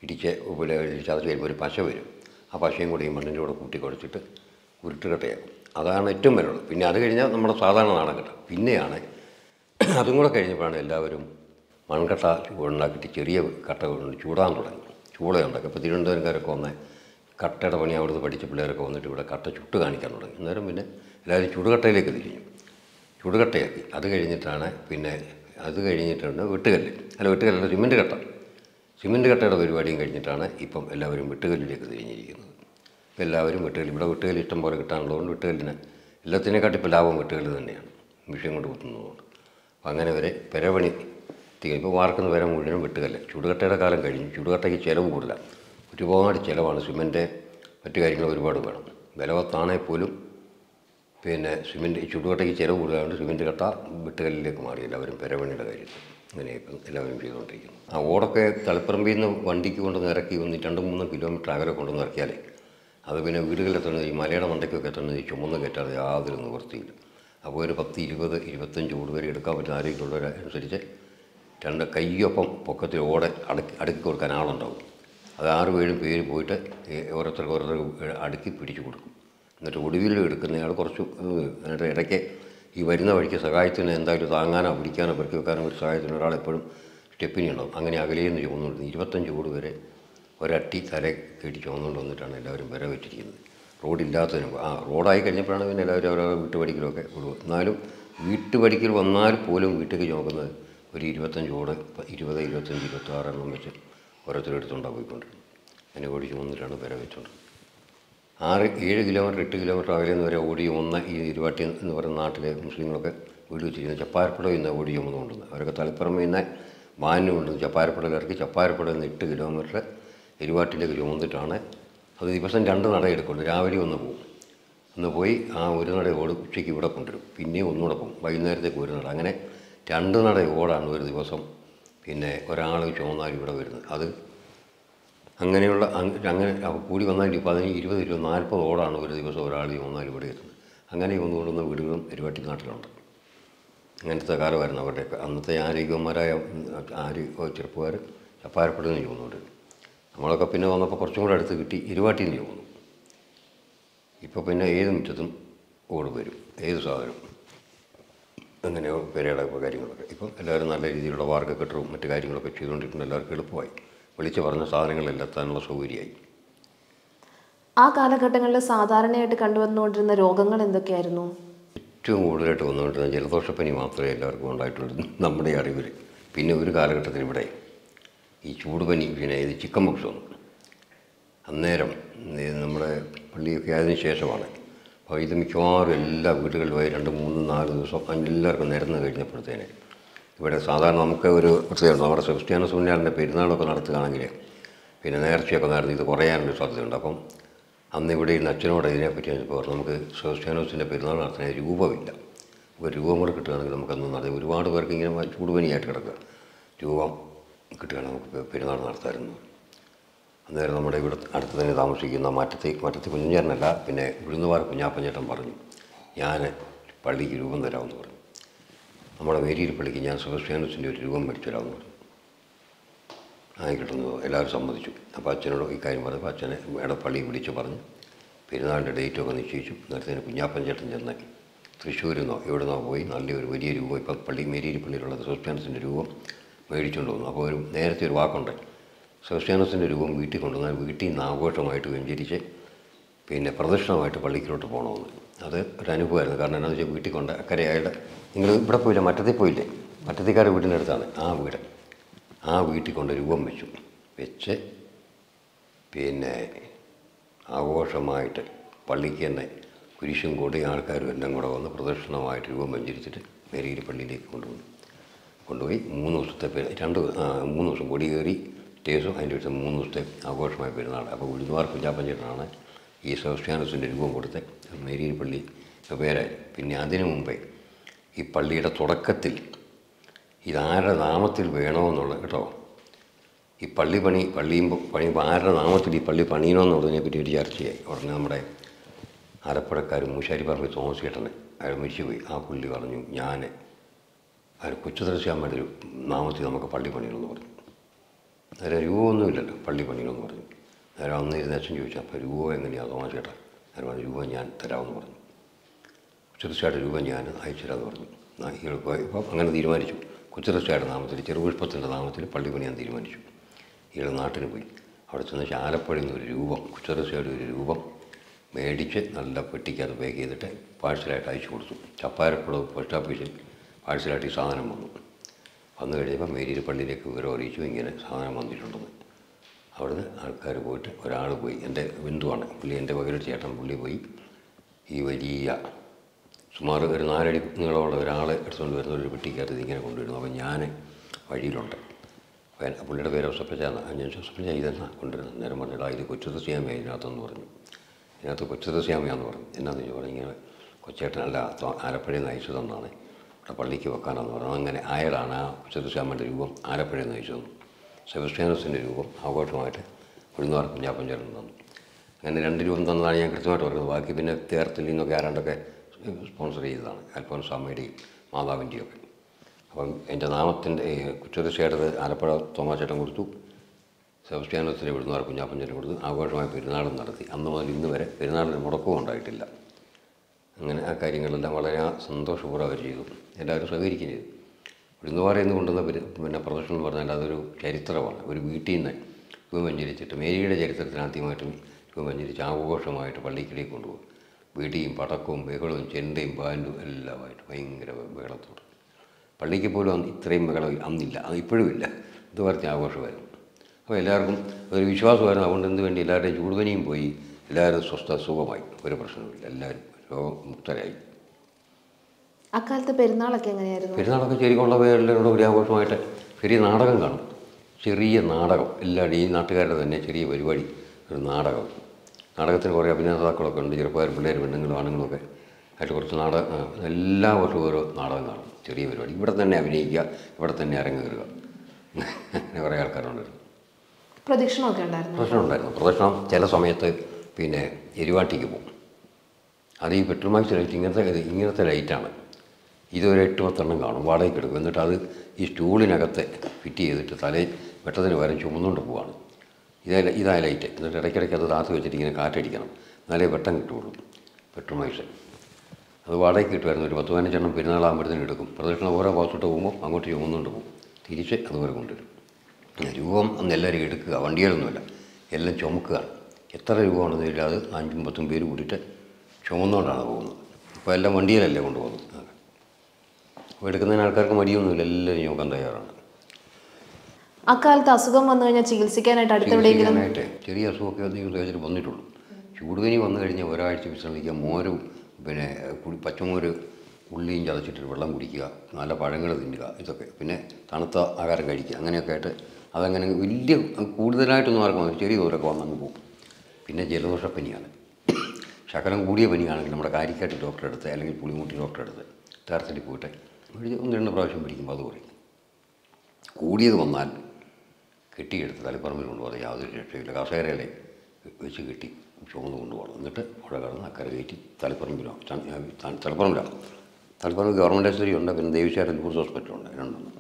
ഇടിച്ച് പിന്നെ ചതച്ച് വരുമ്പോൾ ഒരു പശ വരും ആ പശയും കൂടി ഈ മണ്ണിൻ്റെ കൂടെ കൂട്ടി കുഴച്ചിട്ട് ഉരുട്ടുകട്ടയാക്കും അതാണ് ഏറ്റവും വിലയുള്ളത് പിന്നെ അത് കഴിഞ്ഞാൽ നമ്മുടെ സാധാരണ നാടൻ കട്ട പിന്നെയാണ് അതും കൂടെ കഴിഞ്ഞപ്പോഴാണ് എല്ലാവരും മൺകട്ട ഉണ്ടാക്കിയിട്ട് ചെറിയ കട്ട കൊണ്ട് ചൂടാൻ തുടങ്ങി ചൂളയുണ്ടാക്കി അപ്പോൾ തിരുവനന്തപുരംകാരൊക്കെ വന്ന് കട്ടയുടെ പണി അവിടുന്ന് പഠിച്ച പിള്ളേരൊക്കെ വന്നിട്ട് ഇവിടെ കട്ട ചുട്ട് കാണിക്കാൻ തുടങ്ങി അന്നേരം പിന്നെ എല്ലാവരും ചുടുകട്ടയിലേക്ക് തിരിഞ്ഞു ചുടുകട്ടയാക്കി അത് കഴിഞ്ഞിട്ടാണ് പിന്നെ അത് കഴിഞ്ഞിട്ടുണ്ട് വെട്ടുകല്ല് അല്ല വെട്ടുകല്ലല്ല സിമൻറ്റ് കട്ട സിമൻറ്റ് കട്ടയുടെ പരിപാടിയും കഴിഞ്ഞിട്ടാണ് ഇപ്പം എല്ലാവരും വെട്ടുകല്ലിലേക്ക് തിരിഞ്ഞിരിക്കുന്നത് ഇപ്പം എല്ലാവരും വെട്ടുകല്ല് ഇവിടെ വെട്ടുകല്ല് ഇഷ്ടം പോലെ കിട്ടാനുള്ളതുകൊണ്ട് വെട്ടുകല്ലിന് എല്ലാത്തിനെക്കാട്ടും ഇപ്പോൾ ലാഭം വെട്ടുകല്ല് തന്നെയാണ് മിഷ്യൻ കൊണ്ട് കുത്തുന്നതുകൊണ്ട് അപ്പം അങ്ങനെ വരെ പെരപണി തികഞ്ഞു ഇപ്പോൾ വാർക്കുന്ന വരെ മുഴുവനും വെട്ടുകല്ല് ചുടുകട്ടയുടെ കാലം കഴിഞ്ഞു ചുടുകട്ടയ്ക്ക് ചിലവ് കൂടുതല ഒരുപാട് ചിലവാണ് സിമൻറ്റ് മറ്റു കാര്യങ്ങൾ ഒരുപാട് വേണം ബലവത്താണെ പോലും പിന്നെ സിമൻറ്റ് ചുടുകട്ടയ്ക്ക് ചിലവ് കൂടുതലായതുകൊണ്ട് സിമൻറ്റ് കട്ട വെട്ടുകല്ലിലേക്ക് മാറി എല്ലാവരും പെരപണിയുടെ കാര്യത്തിൽ അങ്ങനെ ഇപ്പം എല്ലാവരും ചെയ്തുകൊണ്ടിരിക്കുന്നു ആ ഓടൊക്കെ തളിപ്പറമ്പിൽ നിന്ന് വണ്ടിക്ക് കൊണ്ട് ഇറക്കി ഒന്ന് രണ്ട് മൂന്ന് കിലോമീറ്റർ അകലെ കൊണ്ടുവന്ന് ഇറക്കിയാലേ അത് പിന്നെ വീടുകളിലെത്തുന്നത് ഈ മലയുടെ മണ്ടയ്ക്കൊക്കെ എത്തുന്നത് ഈ ചുമന്ന് കയറ്റാതെ യാതൊരു നിവൃത്തിയില്ല അപ്പോൾ ഒരു പത്ത് ഇരുപത് ഇരുപത്തഞ്ച് ചൂട് വരെ എടുക്കാൻ പറ്റുന്ന ആരോഗ്യമുള്ളവരനുസരിച്ച് രണ്ട് കയ്യൊപ്പം പൊക്കത്തിൽ ഓടെ അടുക്കി അടുക്കി കൊടുക്കാൻ ആളുണ്ടാവും അത് ആറ് ഏഴും പേര് പോയിട്ട് ഈ ഓരോരുത്തർക്ക് ഓരോരുത്തർ അടുക്കി പിടിച്ചു കൊടുക്കും എന്നിട്ട് ഒടുവിൽ എടുക്കുന്നയാൾ കുറച്ച് ഏഹ്, എന്നിട്ട് ഇടയ്ക്ക് ഈ വരുന്ന വഴിക്ക് സഹായത്തിന് എന്തായാലും താങ്ങാനോ പിടിക്കാനോ പെറുക്കി വെക്കാനോ ഒരു സഹായത്തിന് ഒരാൾ എപ്പോഴും സ്റ്റെപ്പിനി ഉണ്ടാവും അങ്ങനെ അകലേന്ന് ചുമന്നുകൊണ്ട് ഇരുപത്തഞ്ച് കൂട് വരെ ഒരട്ടി തല കെട്ടി ചുമന്നുകൊണ്ട് വന്നിട്ടാണ് എല്ലാവരും വിര വെച്ചിരിക്കുന്നത് റോഡില്ലാത്തതിന് മുമ്പ്. ആ റോഡായി കഴിഞ്ഞപ്പോഴാണ് പിന്നെ എല്ലാവരും അവരവരുടെ വീട്ടുപടിക്കലൊക്കെ വിടുക എന്നാലും വീട്ടുപടിക്കൽ വന്നാൽ പോലും വീട്ടിലേക്ക് ചുമക്കുന്നത് ഒരു ഇരുപത്തഞ്ച് ഓട് ഇപ്പം ഇരുപത് ഇരുപത്തഞ്ച് ഇരുപത്താറ് എണ്ണം വെച്ച് ഓരോരുത്തരെടുത്തുകൊണ്ടാണ് പോയിക്കൊണ്ടിരുന്നത് അതിനെ ഓടി ചുമന്നിട്ടാണ് വിര വെച്ചുകൊണ്ട് ആറ് ഏഴ് കിലോമീറ്റർ എട്ട് കിലോമീറ്റർ അകലെ നിന്ന് വരെ ഓടി വന്ന ഈ ഇരുവാട്ടി എന്ന് പറയുന്ന നാട്ടിലെ മുസ്ലിങ്ങളൊക്കെ വീട് വെച്ചിരിക്കുന്നത് ചപ്പാരപ്പുഴ നിന്ന് ഓടി ചുമന്ന് കൊണ്ടുവന്നത് അവരൊക്കെ തലപ്പുറമേ നിന്ന് വാനിന് കൊണ്ടുവന്ന് ചപ്പാരപ്പുഴയിൽ ഇറക്കി ചപ്പാരപ്പുഴ നിന്ന് എട്ട് കിലോമീറ്റർ ഇരുവാട്ടിലേക്ക് ചുമന്നിട്ടാണ് അത് ദിവസം രണ്ട് നട എടുക്കുള്ളൂ രാവിലെ ഒന്ന് പോകും ഒന്ന് പോയി ആ ഒരു നട ഓട് ഉച്ചയ്ക്ക് ഇവിടെ കൊണ്ടുവരും പിന്നെയും ഒന്നുകൂടെ പോകും വൈകുന്നേരത്തേക്ക് ഒരു നട അങ്ങനെ രണ്ട് നട ഓടാണ് ഒരു ദിവസം പിന്നെ ഒരാൾ ചുമന്നാൽ ഇവിടെ വരുന്നത് അത് അങ്ങനെയുള്ള അങ് അങ്ങനെ അവ കൂടി വന്നാൽ ഈ പതിനഞ്ച് ഇരുപത് ഇരുപത് നാൽപ്പത് ഓടാണ് ഒരു ദിവസം ഒരാൾ ചുമന്നാൽ ഇവിടെ എത്തുന്നത് അങ്ങനെ ഒന്ന് കൂടുന്ന വീടുകളും പെരുവാട്ടി നാട്ടിലുണ്ട് അങ്ങനത്തെ കാലമായിരുന്നു അവരുടെയൊക്കെ അന്നത്തെ ആരോഗ്യവന്മാരായ ആര് ചെറുപ്പക്കാർ ചപ്പാരപ്പെടുന്ന ചുമന്നുകൊണ്ട് നമ്മളൊക്കെ പിന്നെ വന്നപ്പോൾ കുറച്ചും കൂടെ അടുത്ത് കിട്ടി ഇരുവാട്ടിൽ നിന്ന് ചുമന്നു ഇപ്പോൾ പിന്നെ ഏത് മുറ്റത്തും ഓട് വരും ഏത് സാധനം അങ്ങനെ പെരയുടെ കാര്യങ്ങളൊക്കെ ഇപ്പം എല്ലാവരും നല്ല രീതിയിലുള്ള വാർക്കക്കെട്ടവും മറ്റു കാര്യങ്ങളൊക്കെ ചെയ്തുകൊണ്ടിരിക്കുന്ന എല്ലാവർക്കും എളുപ്പമായി വിളിച്ച് പറഞ്ഞ സാധനങ്ങളെല്ലാം എത്താനുള്ള സൗകര്യമായി ആ കാലഘട്ടങ്ങളിൽ സാധാരണയായിട്ട് കണ്ടുവന്നുകൊണ്ടിരുന്ന രോഗങ്ങൾ എന്തൊക്കെയായിരുന്നു ഏറ്റവും കൂടുതലായിട്ട് വന്നുകൊണ്ടിരുന്ന ജലദോഷപ്പനി മാത്രമേ എല്ലാവർക്കും ഉണ്ടായിട്ടുള്ളൂ നമ്മുടെ അറിവിൽ പിന്നെ ഒരു കാലഘട്ടത്തിൽ ഇവിടെ ഈ ചൂടുപനി പിന്നെ ഇത് ചിക്കൻ ബോക്സ് വന്നു അന്നേരം ഇത് നമ്മുടെ പള്ളിയൊക്കെ ആയതിനു ശേഷമാണ് അപ്പോൾ ഇത് മിക്കവാറും എല്ലാ വീടുകളിലുമായി രണ്ട് മൂന്ന് നാല് ദിവസം എല്ലാവർക്കും നിരന്ന് കഴിഞ്ഞപ്പോഴത്തേന് ഇവിടെ സാധാരണ നമുക്ക് ഒരു പ്രത്യേകത നമ്മുടെ സെബസ്ത്യാന സുന്യാറിൻ്റെ പെരുന്നാളൊക്കെ നടത്തുകയാണെങ്കിൽ പിന്നെ നേർച്ചയൊക്കെ നടത്തി ഇത് കുറയാനൊരു സാധ്യതയുണ്ട് അപ്പം അന്ന് ഇവിടെ ഇരുന്ന് അച്ഛനോട് ഇതിനെപ്പറ്റി ചോദിച്ചപ്പോൾ പറഞ്ഞു, നമുക്ക് സെബസ്ത്യാനോസിൻ്റെ പെരുന്നാൾ നടത്തുന്ന രൂപമില്ല ഒരു രൂപം കൂടെ കിട്ടുകയാണെങ്കിൽ നമുക്കൊന്നും നടത്തി ഒരുപാട് പേർക്ക് ഇങ്ങനെ ചൂടുപനിയായിട്ട് കിടക്കുക രൂപം കിട്ടുകയാണെങ്കിൽ നമുക്ക് പെ- പെരുന്നാൾ നടത്താമായിരുന്നു അന്നേരം നമ്മുടെ ഇവിടെ അടുത്ത് തന്നെ താമസിക്കുന്ന മാറ്റത്തെ മാറ്റത്തെ കുഞ്ഞേരനല്ല പിന്നെ ഉഴുന്നുപാറ കുഞ്ഞാപ്പഞ്ചേട്ടൻ പറഞ്ഞു ഞാൻ പള്ളിക്ക് രൂപം തരാമെന്ന് പറഞ്ഞു നമ്മുടെ വേരിയിൽ പള്ളിക്ക് ഞാൻ സെബസ്ത്യാനോസിൻ്റെ ഒരു രൂപം മേടിച്ചു തരാമെന്ന് പറഞ്ഞു ആയിക്കിട്ടുന്നു എല്ലാവരും സമ്മതിച്ചു അപ്പോൾ അച്ഛനോട് ഈ കാര്യം പറഞ്ഞപ്പോൾ അച്ഛനെ ഇവിടെ പള്ളി വിളിച്ച് പറഞ്ഞു പെരുന്നാളിൻ്റെ ഡേറ്റൊക്കെ നിശ്ചയിച്ചു നേരത്തെ കുഞ്ഞാപ്പൻ ചേട്ടൻ ചെന്ന് തൃശ്ശൂരിൽ നിന്നോ എവിടെ നിന്നോ പോയി നല്ലൊരു വലിയ രൂപം ഇപ്പം പള്ളി മേരിയിൽ പള്ളിയിലുള്ള സെബസ്ത്യാനസിൻ്റെ രൂപം മേടിച്ചുകൊണ്ട് വന്നു അപ്പോൾ ഒരു നേരത്തെ ഒരു വാക്കുണ്ട് സെബസ്ത്യാനസിൻ്റെ രൂപം വീട്ടിൽ കൊണ്ടുവന്നാൽ വീട്ടിൽ നിന്ന് ആഘോഷമായിട്ട് വെഞ്ചരിച്ച് പിന്നെ പ്രദക്ഷിണമായിട്ട് പള്ളിക്കലോട്ട് പോകണമെന്ന് അത് ഒരു അനുഭവമായിരുന്നു കാരണം എന്താണെന്ന് വെച്ചാൽ വീട്ടിൽ കൊണ്ട് അക്കരെ അയാളുടെ നിങ്ങൾ ഇവിടെ പോയില്ല മറ്റത്തിൽ പോയില്ലേ മറ്റത്തിക്കാരുടെ വീടിൻ്റെ അടുത്താണ് ആ വീട് ആ വീട്ടിൽ കൊണ്ട് രൂപം വെച്ചു വെച്ച് പിന്നെ ആഘോഷമായിട്ട് പള്ളിക്ക് തന്നെ കുരിശും കൂടി ആൾക്കാരും എല്ലാം കൂടെ വന്ന് പ്രദക്ഷിണമായിട്ട് രൂപം വെഞ്ചരിച്ചിട്ട് മേരിയിൽ പള്ളിയിലേക്ക് കൊണ്ടുപോയി കൊണ്ടുപോയി മൂന്ന് ദിവസത്തെ പെ- രണ്ട് ആ, മൂന്ന് ദിവസം കൊടി കയറി സ്റ്റേസും അതിൻ്റെ അടുത്ത് മൂന്ന് ദിവസത്തെ ആഘോഷമായ പെരുന്നാൾ അപ്പോൾ ഉഴുന്നുവാർ കുഞ്ഞാപ്പഞ്ചേട്ടനാണ് ഈ സെബസ്ത്യാനസിൻ്റെ രൂപം കൊടുത്ത് മേരിയിൽ പള്ളി പേരായി പിന്നെ അതിനു മുമ്പേ ഈ പള്ളിയുടെ തുടക്കത്തിൽ ഇതാരുടെ നാമത്തിൽ വേണമെന്നുള്ള കേട്ടോ ഈ പള്ളി പണി പള്ളിയും പണിയുമ്പോൾ ആരുടെ നാമത്തിൽ ഈ പള്ളി പണിയണമെന്നുള്ളതിനെ പറ്റി ഒരു ചർച്ചയായി ഉടനെ നമ്മുടെ ആലപ്പുഴക്കാർ മൂശാരി പറമ്പ് തോമസ് ചേട്ടന് അയാൾ മരിച്ചുപോയി ആ പുള്ളി പറഞ്ഞു ഞാൻ അയാൾ കൊച്ചുതരശ്യാമ്മയുടെ ഒരു നാമത്തിൽ നമുക്ക് പള്ളി പണിയണമെന്ന് പറഞ്ഞു നേരെ രൂപമൊന്നുമില്ലല്ലോ പള്ളി പണികളെന്ന് പറഞ്ഞു നേരെ അന്ന് ഇരുന്ന് അച്ഛൻ ചോദിച്ചു അപ്പോൾ രൂപം എങ്ങനെയാണ് തോമാ ചേട്ടാ നേരെ പറഞ്ഞു രൂപം ഞാൻ തരാമെന്ന് പറഞ്ഞു തീർച്ചയായിട്ടും രൂപം ഞാൻ അയച്ചുതരാമെന്ന് പറഞ്ഞു ആ, ഇയാൾ പോയി ഇപ്പം അങ്ങനെ തീരുമാനിച്ചു കൊച്ചുറച്ചായുടെ നാമത്തിൽ ചെറുപുഷ്പത്തിൻ്റെ നാമത്തിൽ പള്ളി പണിയാൻ തീരുമാനിച്ചു ഇയാൾ നാട്ടിന് പോയി അവിടെ ചെന്ന് ആലപ്പുഴയിൽ നിന്ന് ഒരു രൂപം കൊച്ചുറച്ചായുടെ ഒരു രൂപം മേടിച്ച് നല്ല പെട്ടിക്കകത്ത് പാക്ക് ചെയ്തിട്ട് പാഴ്സലായിട്ട് അയച്ചു കൊടുത്തു ചപ്പാരപ്പുഴ പോസ്റ്റ് ഓഫീസിൽ പാഴ്സലായിട്ട് ഈ സാധനം വന്നു വന്നു കഴിഞ്ഞപ്പോൾ മേരിയിൽ പള്ളിയിലേക്ക് വിവരം അറിയിച്ചു ഇങ്ങനെ സാധനം വന്നിട്ടുണ്ടെന്ന് അവിടുന്ന് ആൾക്കാർ പോയിട്ട് ഒരാൾ പോയി എൻ്റെ ബന്ധുവാണ് പുള്ളി എൻ്റെ പകരം ചേട്ടൻ പുള്ളി പോയി ഈ വലിയ സുമാർ ഒരു നാലടി നീളമുള്ള ഒരാളെ എടുത്തുകൊണ്ട് വരുന്ന ഒരു പെട്ടിക്കകത്ത് ഇങ്ങനെ കൊണ്ടുവരുന്നു അപ്പോൾ ഞാൻ വഴിയിലുണ്ട് അപ്പോൾ എൻ- പുള്ളിയുടെ പേര് ജോസഫച്ചാന്ന് ഞാൻ ജോസഫച്ച ഇതെന്നാ കൊണ്ടുവരുന്നത് നേരം പറഞ്ഞിടാ ഇത് കൊച്ചു സ്യാമിയ ഇതിനകത്തെന്ന് പറഞ്ഞു ഇതിനകത്ത് കൊച്ചു സ്യാമിയാന്ന് പറഞ്ഞു എന്നാന്ന് ചോദിച്ചു പറഞ്ഞു ഇങ്ങനെ കൊച്ചേട്ടനല്ല ത- ആലപ്പുഴയിൽ നിന്ന് അയച്ചു തന്നാണ് ഇവിടെ പള്ളിക്ക് വെക്കാനെന്ന് പറഞ്ഞു അങ്ങനെ അയാളാണ് ആ കൊച്ചു സ്യാമിൻ്റെ രൂപം ആലപ്പുഴയിൽ നിന്ന് അയച്ചു തന്നു സെബസ്ത്യാനസിൻ്റെ രൂപം ആഘോഷമായിട്ട് ഉഴുന്നുവാർ കുഞ്ഞാപ്പൻ ചേർന്ന് തന്നു അങ്ങനെ രണ്ട് രൂപം തന്നതാണ് ഞാൻ കൃത്യമായിട്ട് പറയുന്നത് ബാക്കി പിന്നെ തേർത്തിൽ നിന്നൊക്കെ ആരാണ്ടൊക്കെ സ്പോൺസർ ചെയ്തതാണ് അൽഫോൻസ് അമ്മയുടെയും മാതാവിൻ്റെയും ഒക്കെ അപ്പം എൻ്റെ നാമത്തിൻ്റെ കുറ്റദശയുടെ ആലപ്പുഴ തോമാച്ചേട്ടൻ കൊടുത്തു സെബസ്ത്യാനോസിനെ വിടുന്നവർ കുഞ്ഞാപ്പഞ്ചേട്ടൻ കൊടുത്തു ആഘോഷമായ പെരുന്നാളും നടത്തി അന്ന് മുതൽ ഇന്ന് വരെ പെരുന്നാളിന് മുടക്കവും ഉണ്ടായിട്ടില്ല അങ്ങനെ ആ കാര്യങ്ങളെല്ലാം വളരെ സന്തോഷപൂർവ്വം അവർ ചെയ്തു എല്ലാവരും സഹകരിക്കുകയും ചെയ്തു വിടുന്നുപാറയെന്ന് കൊണ്ടുവന്ന പെരു- പിന്നെ പ്രദർശനം എന്ന് പറഞ്ഞാൽ അതൊരു ചരിത്രമാണ് ഒരു വീട്ടിൽ നിന്ന് രൂപമഞ്ചരിച്ചിട്ട് മേരിയുടെ ചരിത്രത്തിന് ആദ്യമായിട്ടും രൂപമഞ്ചരിച്ച് ആഘോഷമായിട്ട് പള്ളിക്കിടയിൽ കൊണ്ടുപോകും വീടിയും പടക്കവും ബഹളവും ചെണ്ടയും ബാൻഡും എല്ലാമായിട്ട് ഭയങ്കര ബഹളത്തോട് പള്ളിക്ക് പോലും അന്ന് ഇത്രയും ബഹളം അന്നില്ല അത് ഇപ്പോഴും ഇല്ല ഇതുപോലത്തെ ആഘോഷമായിരുന്നു അപ്പോൾ എല്ലാവർക്കും ഒരു വിശ്വാസമായിരുന്നു അതുകൊണ്ട് എന്ത് വേണ്ടി എല്ലാവരുടെയും ചൂടുപനിയും പോയി എല്ലാവരും സ്വസ്ഥ സുഖമായി ഒരു പ്രശ്നവുമില്ല എല്ലാവരും രോഗമുക്തരായി അക്കാലത്ത് പെരുന്നാളൊക്കെ എങ്ങനെയായിരുന്നു പെരുന്നാളൊക്കെ ശരിക്കുള്ള എല്ലാവരുടെ ഒരു ആഘോഷമായിട്ട് ചെറിയ നാടകം കാണും ചെറിയ നാടകം എല്ലാവരും ഈ നാട്ടുകാരുടെ തന്നെ ചെറിയ പരിപാടി ഒരു നാടകം നാടകത്തിന് കുറേ അഭിനേതാക്കളൊക്കെ ഉണ്ട് ചെറുപ്പക്കാർ പിള്ളേർ പെണ്ണുങ്ങളും ആണുങ്ങളും ഒക്കെ ആയിട്ട് കുറച്ച് നാടകം ആ, എല്ലാ വർഷവും ഓരോ നാടകം കാണും ചെറിയ പരിപാടി ഇവിടെ തന്നെ അഭിനയിക്കുക ഇവിടെ തന്നെ അരങ്ങേറുക അങ്ങനെ കുറേ ആൾക്കാരുണ്ടായിരുന്നു പ്രദക്ഷിണമൊക്കെ ഉണ്ടായിരുന്നു പ്രദർശനം ഉണ്ടായിരുന്നു പ്രദർശനം ചില സമയത്ത് പിന്നെ എരുവാട്ടിക്ക് പോകും അത് ഈ പെട്രോൾ മാക്സ് ലൈറ്റ് ഇങ്ങനത്തെ ഇത് ഇങ്ങനത്തെ ലൈറ്റാണ് ഇതൊരു എട്ട് പത്തെണ്ണം കാണും വാടകയ്ക്ക് എടുക്കും എന്നിട്ട് അത് ഈ സ്റ്റൂളിനകത്ത് ഫിറ്റ് ചെയ്തിട്ട് തലയിൽ വെട്ടത്തിന് പകരം ചുമന്നുകൊണ്ട് പോവാണ് ഇതാ ഇതാ ലൈറ്റ് എന്നിട്ട് ഇടയ്ക്കിടയ്ക്ക് അത് താത്ത് വെച്ചിട്ട് ഇങ്ങനെ കാറ്റടിക്കണം എന്നാലേ വെട്ടം കിട്ടുള്ളൂ പെട്രോൾ മാക്സ് അത് വാടകയ്ക്ക് കിട്ടുമായിരുന്നു ഒരു പത്ത് പതിനഞ്ചെണ്ണം പെരുന്നാളാകുമ്പോഴത്തേനും എടുക്കും പ്രദക്ഷിണം ഓരോ ഭാഗത്തോട്ട് പോകുമ്പോൾ അങ്ങോട്ട് ചുമന്നുകൊണ്ട് പോകും തിരിച്ച് അതുവരെ കൊണ്ടുവരും പിന്നെ രൂപം അന്ന് എല്ലാവരും എടുക്കുക വണ്ടികളൊന്നുമില്ല എല്ലാം ചുമക്കുക എത്ര രൂപമാണെന്ന് ഇല്ല അത് അഞ്ചും പത്തും പേര് കൂടിയിട്ട് ചുമന്നുകൊണ്ടാണ് പോകുന്നത് ഇപ്പോൾ എല്ലാം വണ്ടിയിലല്ലേ കൊണ്ടുപോകുന്നത് അപ്പോൾ എടുക്കുന്നതിന് ആൾക്കാർക്ക് മടിയൊന്നുമില്ല എല്ലാവരും ചുമക്കാൻ തയ്യാറാണ് അക്കാലത്ത് അസുഖം വന്നു കഴിഞ്ഞാൽ ചികിത്സിക്കാനായിട്ട് അടുത്തെവിടെയെങ്കിലും ചികിത്സിക്കാനായിട്ട് ചെറിയ അസുഖമൊക്കെ അധികം തേച്ചിട്ട് വന്നിട്ടുള്ളൂ ചൂടുപനി വന്നു കഴിഞ്ഞാൽ ഒരാഴ്ച വിശ്രമിക്കുക മോരും പിന്നെ കുടി പച്ചമോര് ഉള്ളിയും ചതച്ചിട്ട് വെള്ളം കുടിക്കുക നല്ല പഴങ്ങൾ തിന്നുക ഇതൊക്കെ പിന്നെ തണുത്ത ആഹാരം കഴിക്കുക അങ്ങനെയൊക്കെ ആയിട്ട് അതങ്ങനെ വലിയ കൂടുതലായിട്ടൊന്നും ആർക്കും വന്നില്ല. ചെറിയ ദൂരമൊക്കെ വന്നങ്ങ് പോകും പിന്നെ ജലദോഷപ്പനിയാണ് ശകലം കൂടിയ പനിയാണെങ്കിൽ നമ്മുടെ കാരിക്കാട്ട് ഡോക്ടറെ അടുത്ത് അല്ലെങ്കിൽ പുളിമുട്ടി ഡോക്ടറെ അടുത്ത് തേർത്തടി പോയിട്ട് ഒരു ഒന്ന് രണ്ട് പ്രാവശ്യം പിടിക്കുമ്പോൾ അത് കുറയും കൂടിയത് വന്നാൽ കെട്ടിയെടുത്ത് തലപ്പറമ്പിൽ കൊണ്ടുപോകാതെ യാതൊരു രക്ഷയില്ല കസേരയിലെ വെച്ച് കെട്ടി ചുമന്ന് കൊണ്ടുപോകണം എന്നിട്ട് പുഴ കടന്ന് അക്കരെ കയറ്റി തലപ്പറമ്പിലാണ് തലപ്പറമ്പിലാണ് തലപ്പറമ്പ് ഗവൺമെൻറ് ആശുപത്രി ഉണ്ട് പിന്നെ ദേവിശാല ലൂർസ് ഹോസ്പിറ്റലുണ്ട് രണ്ടെണ്ണം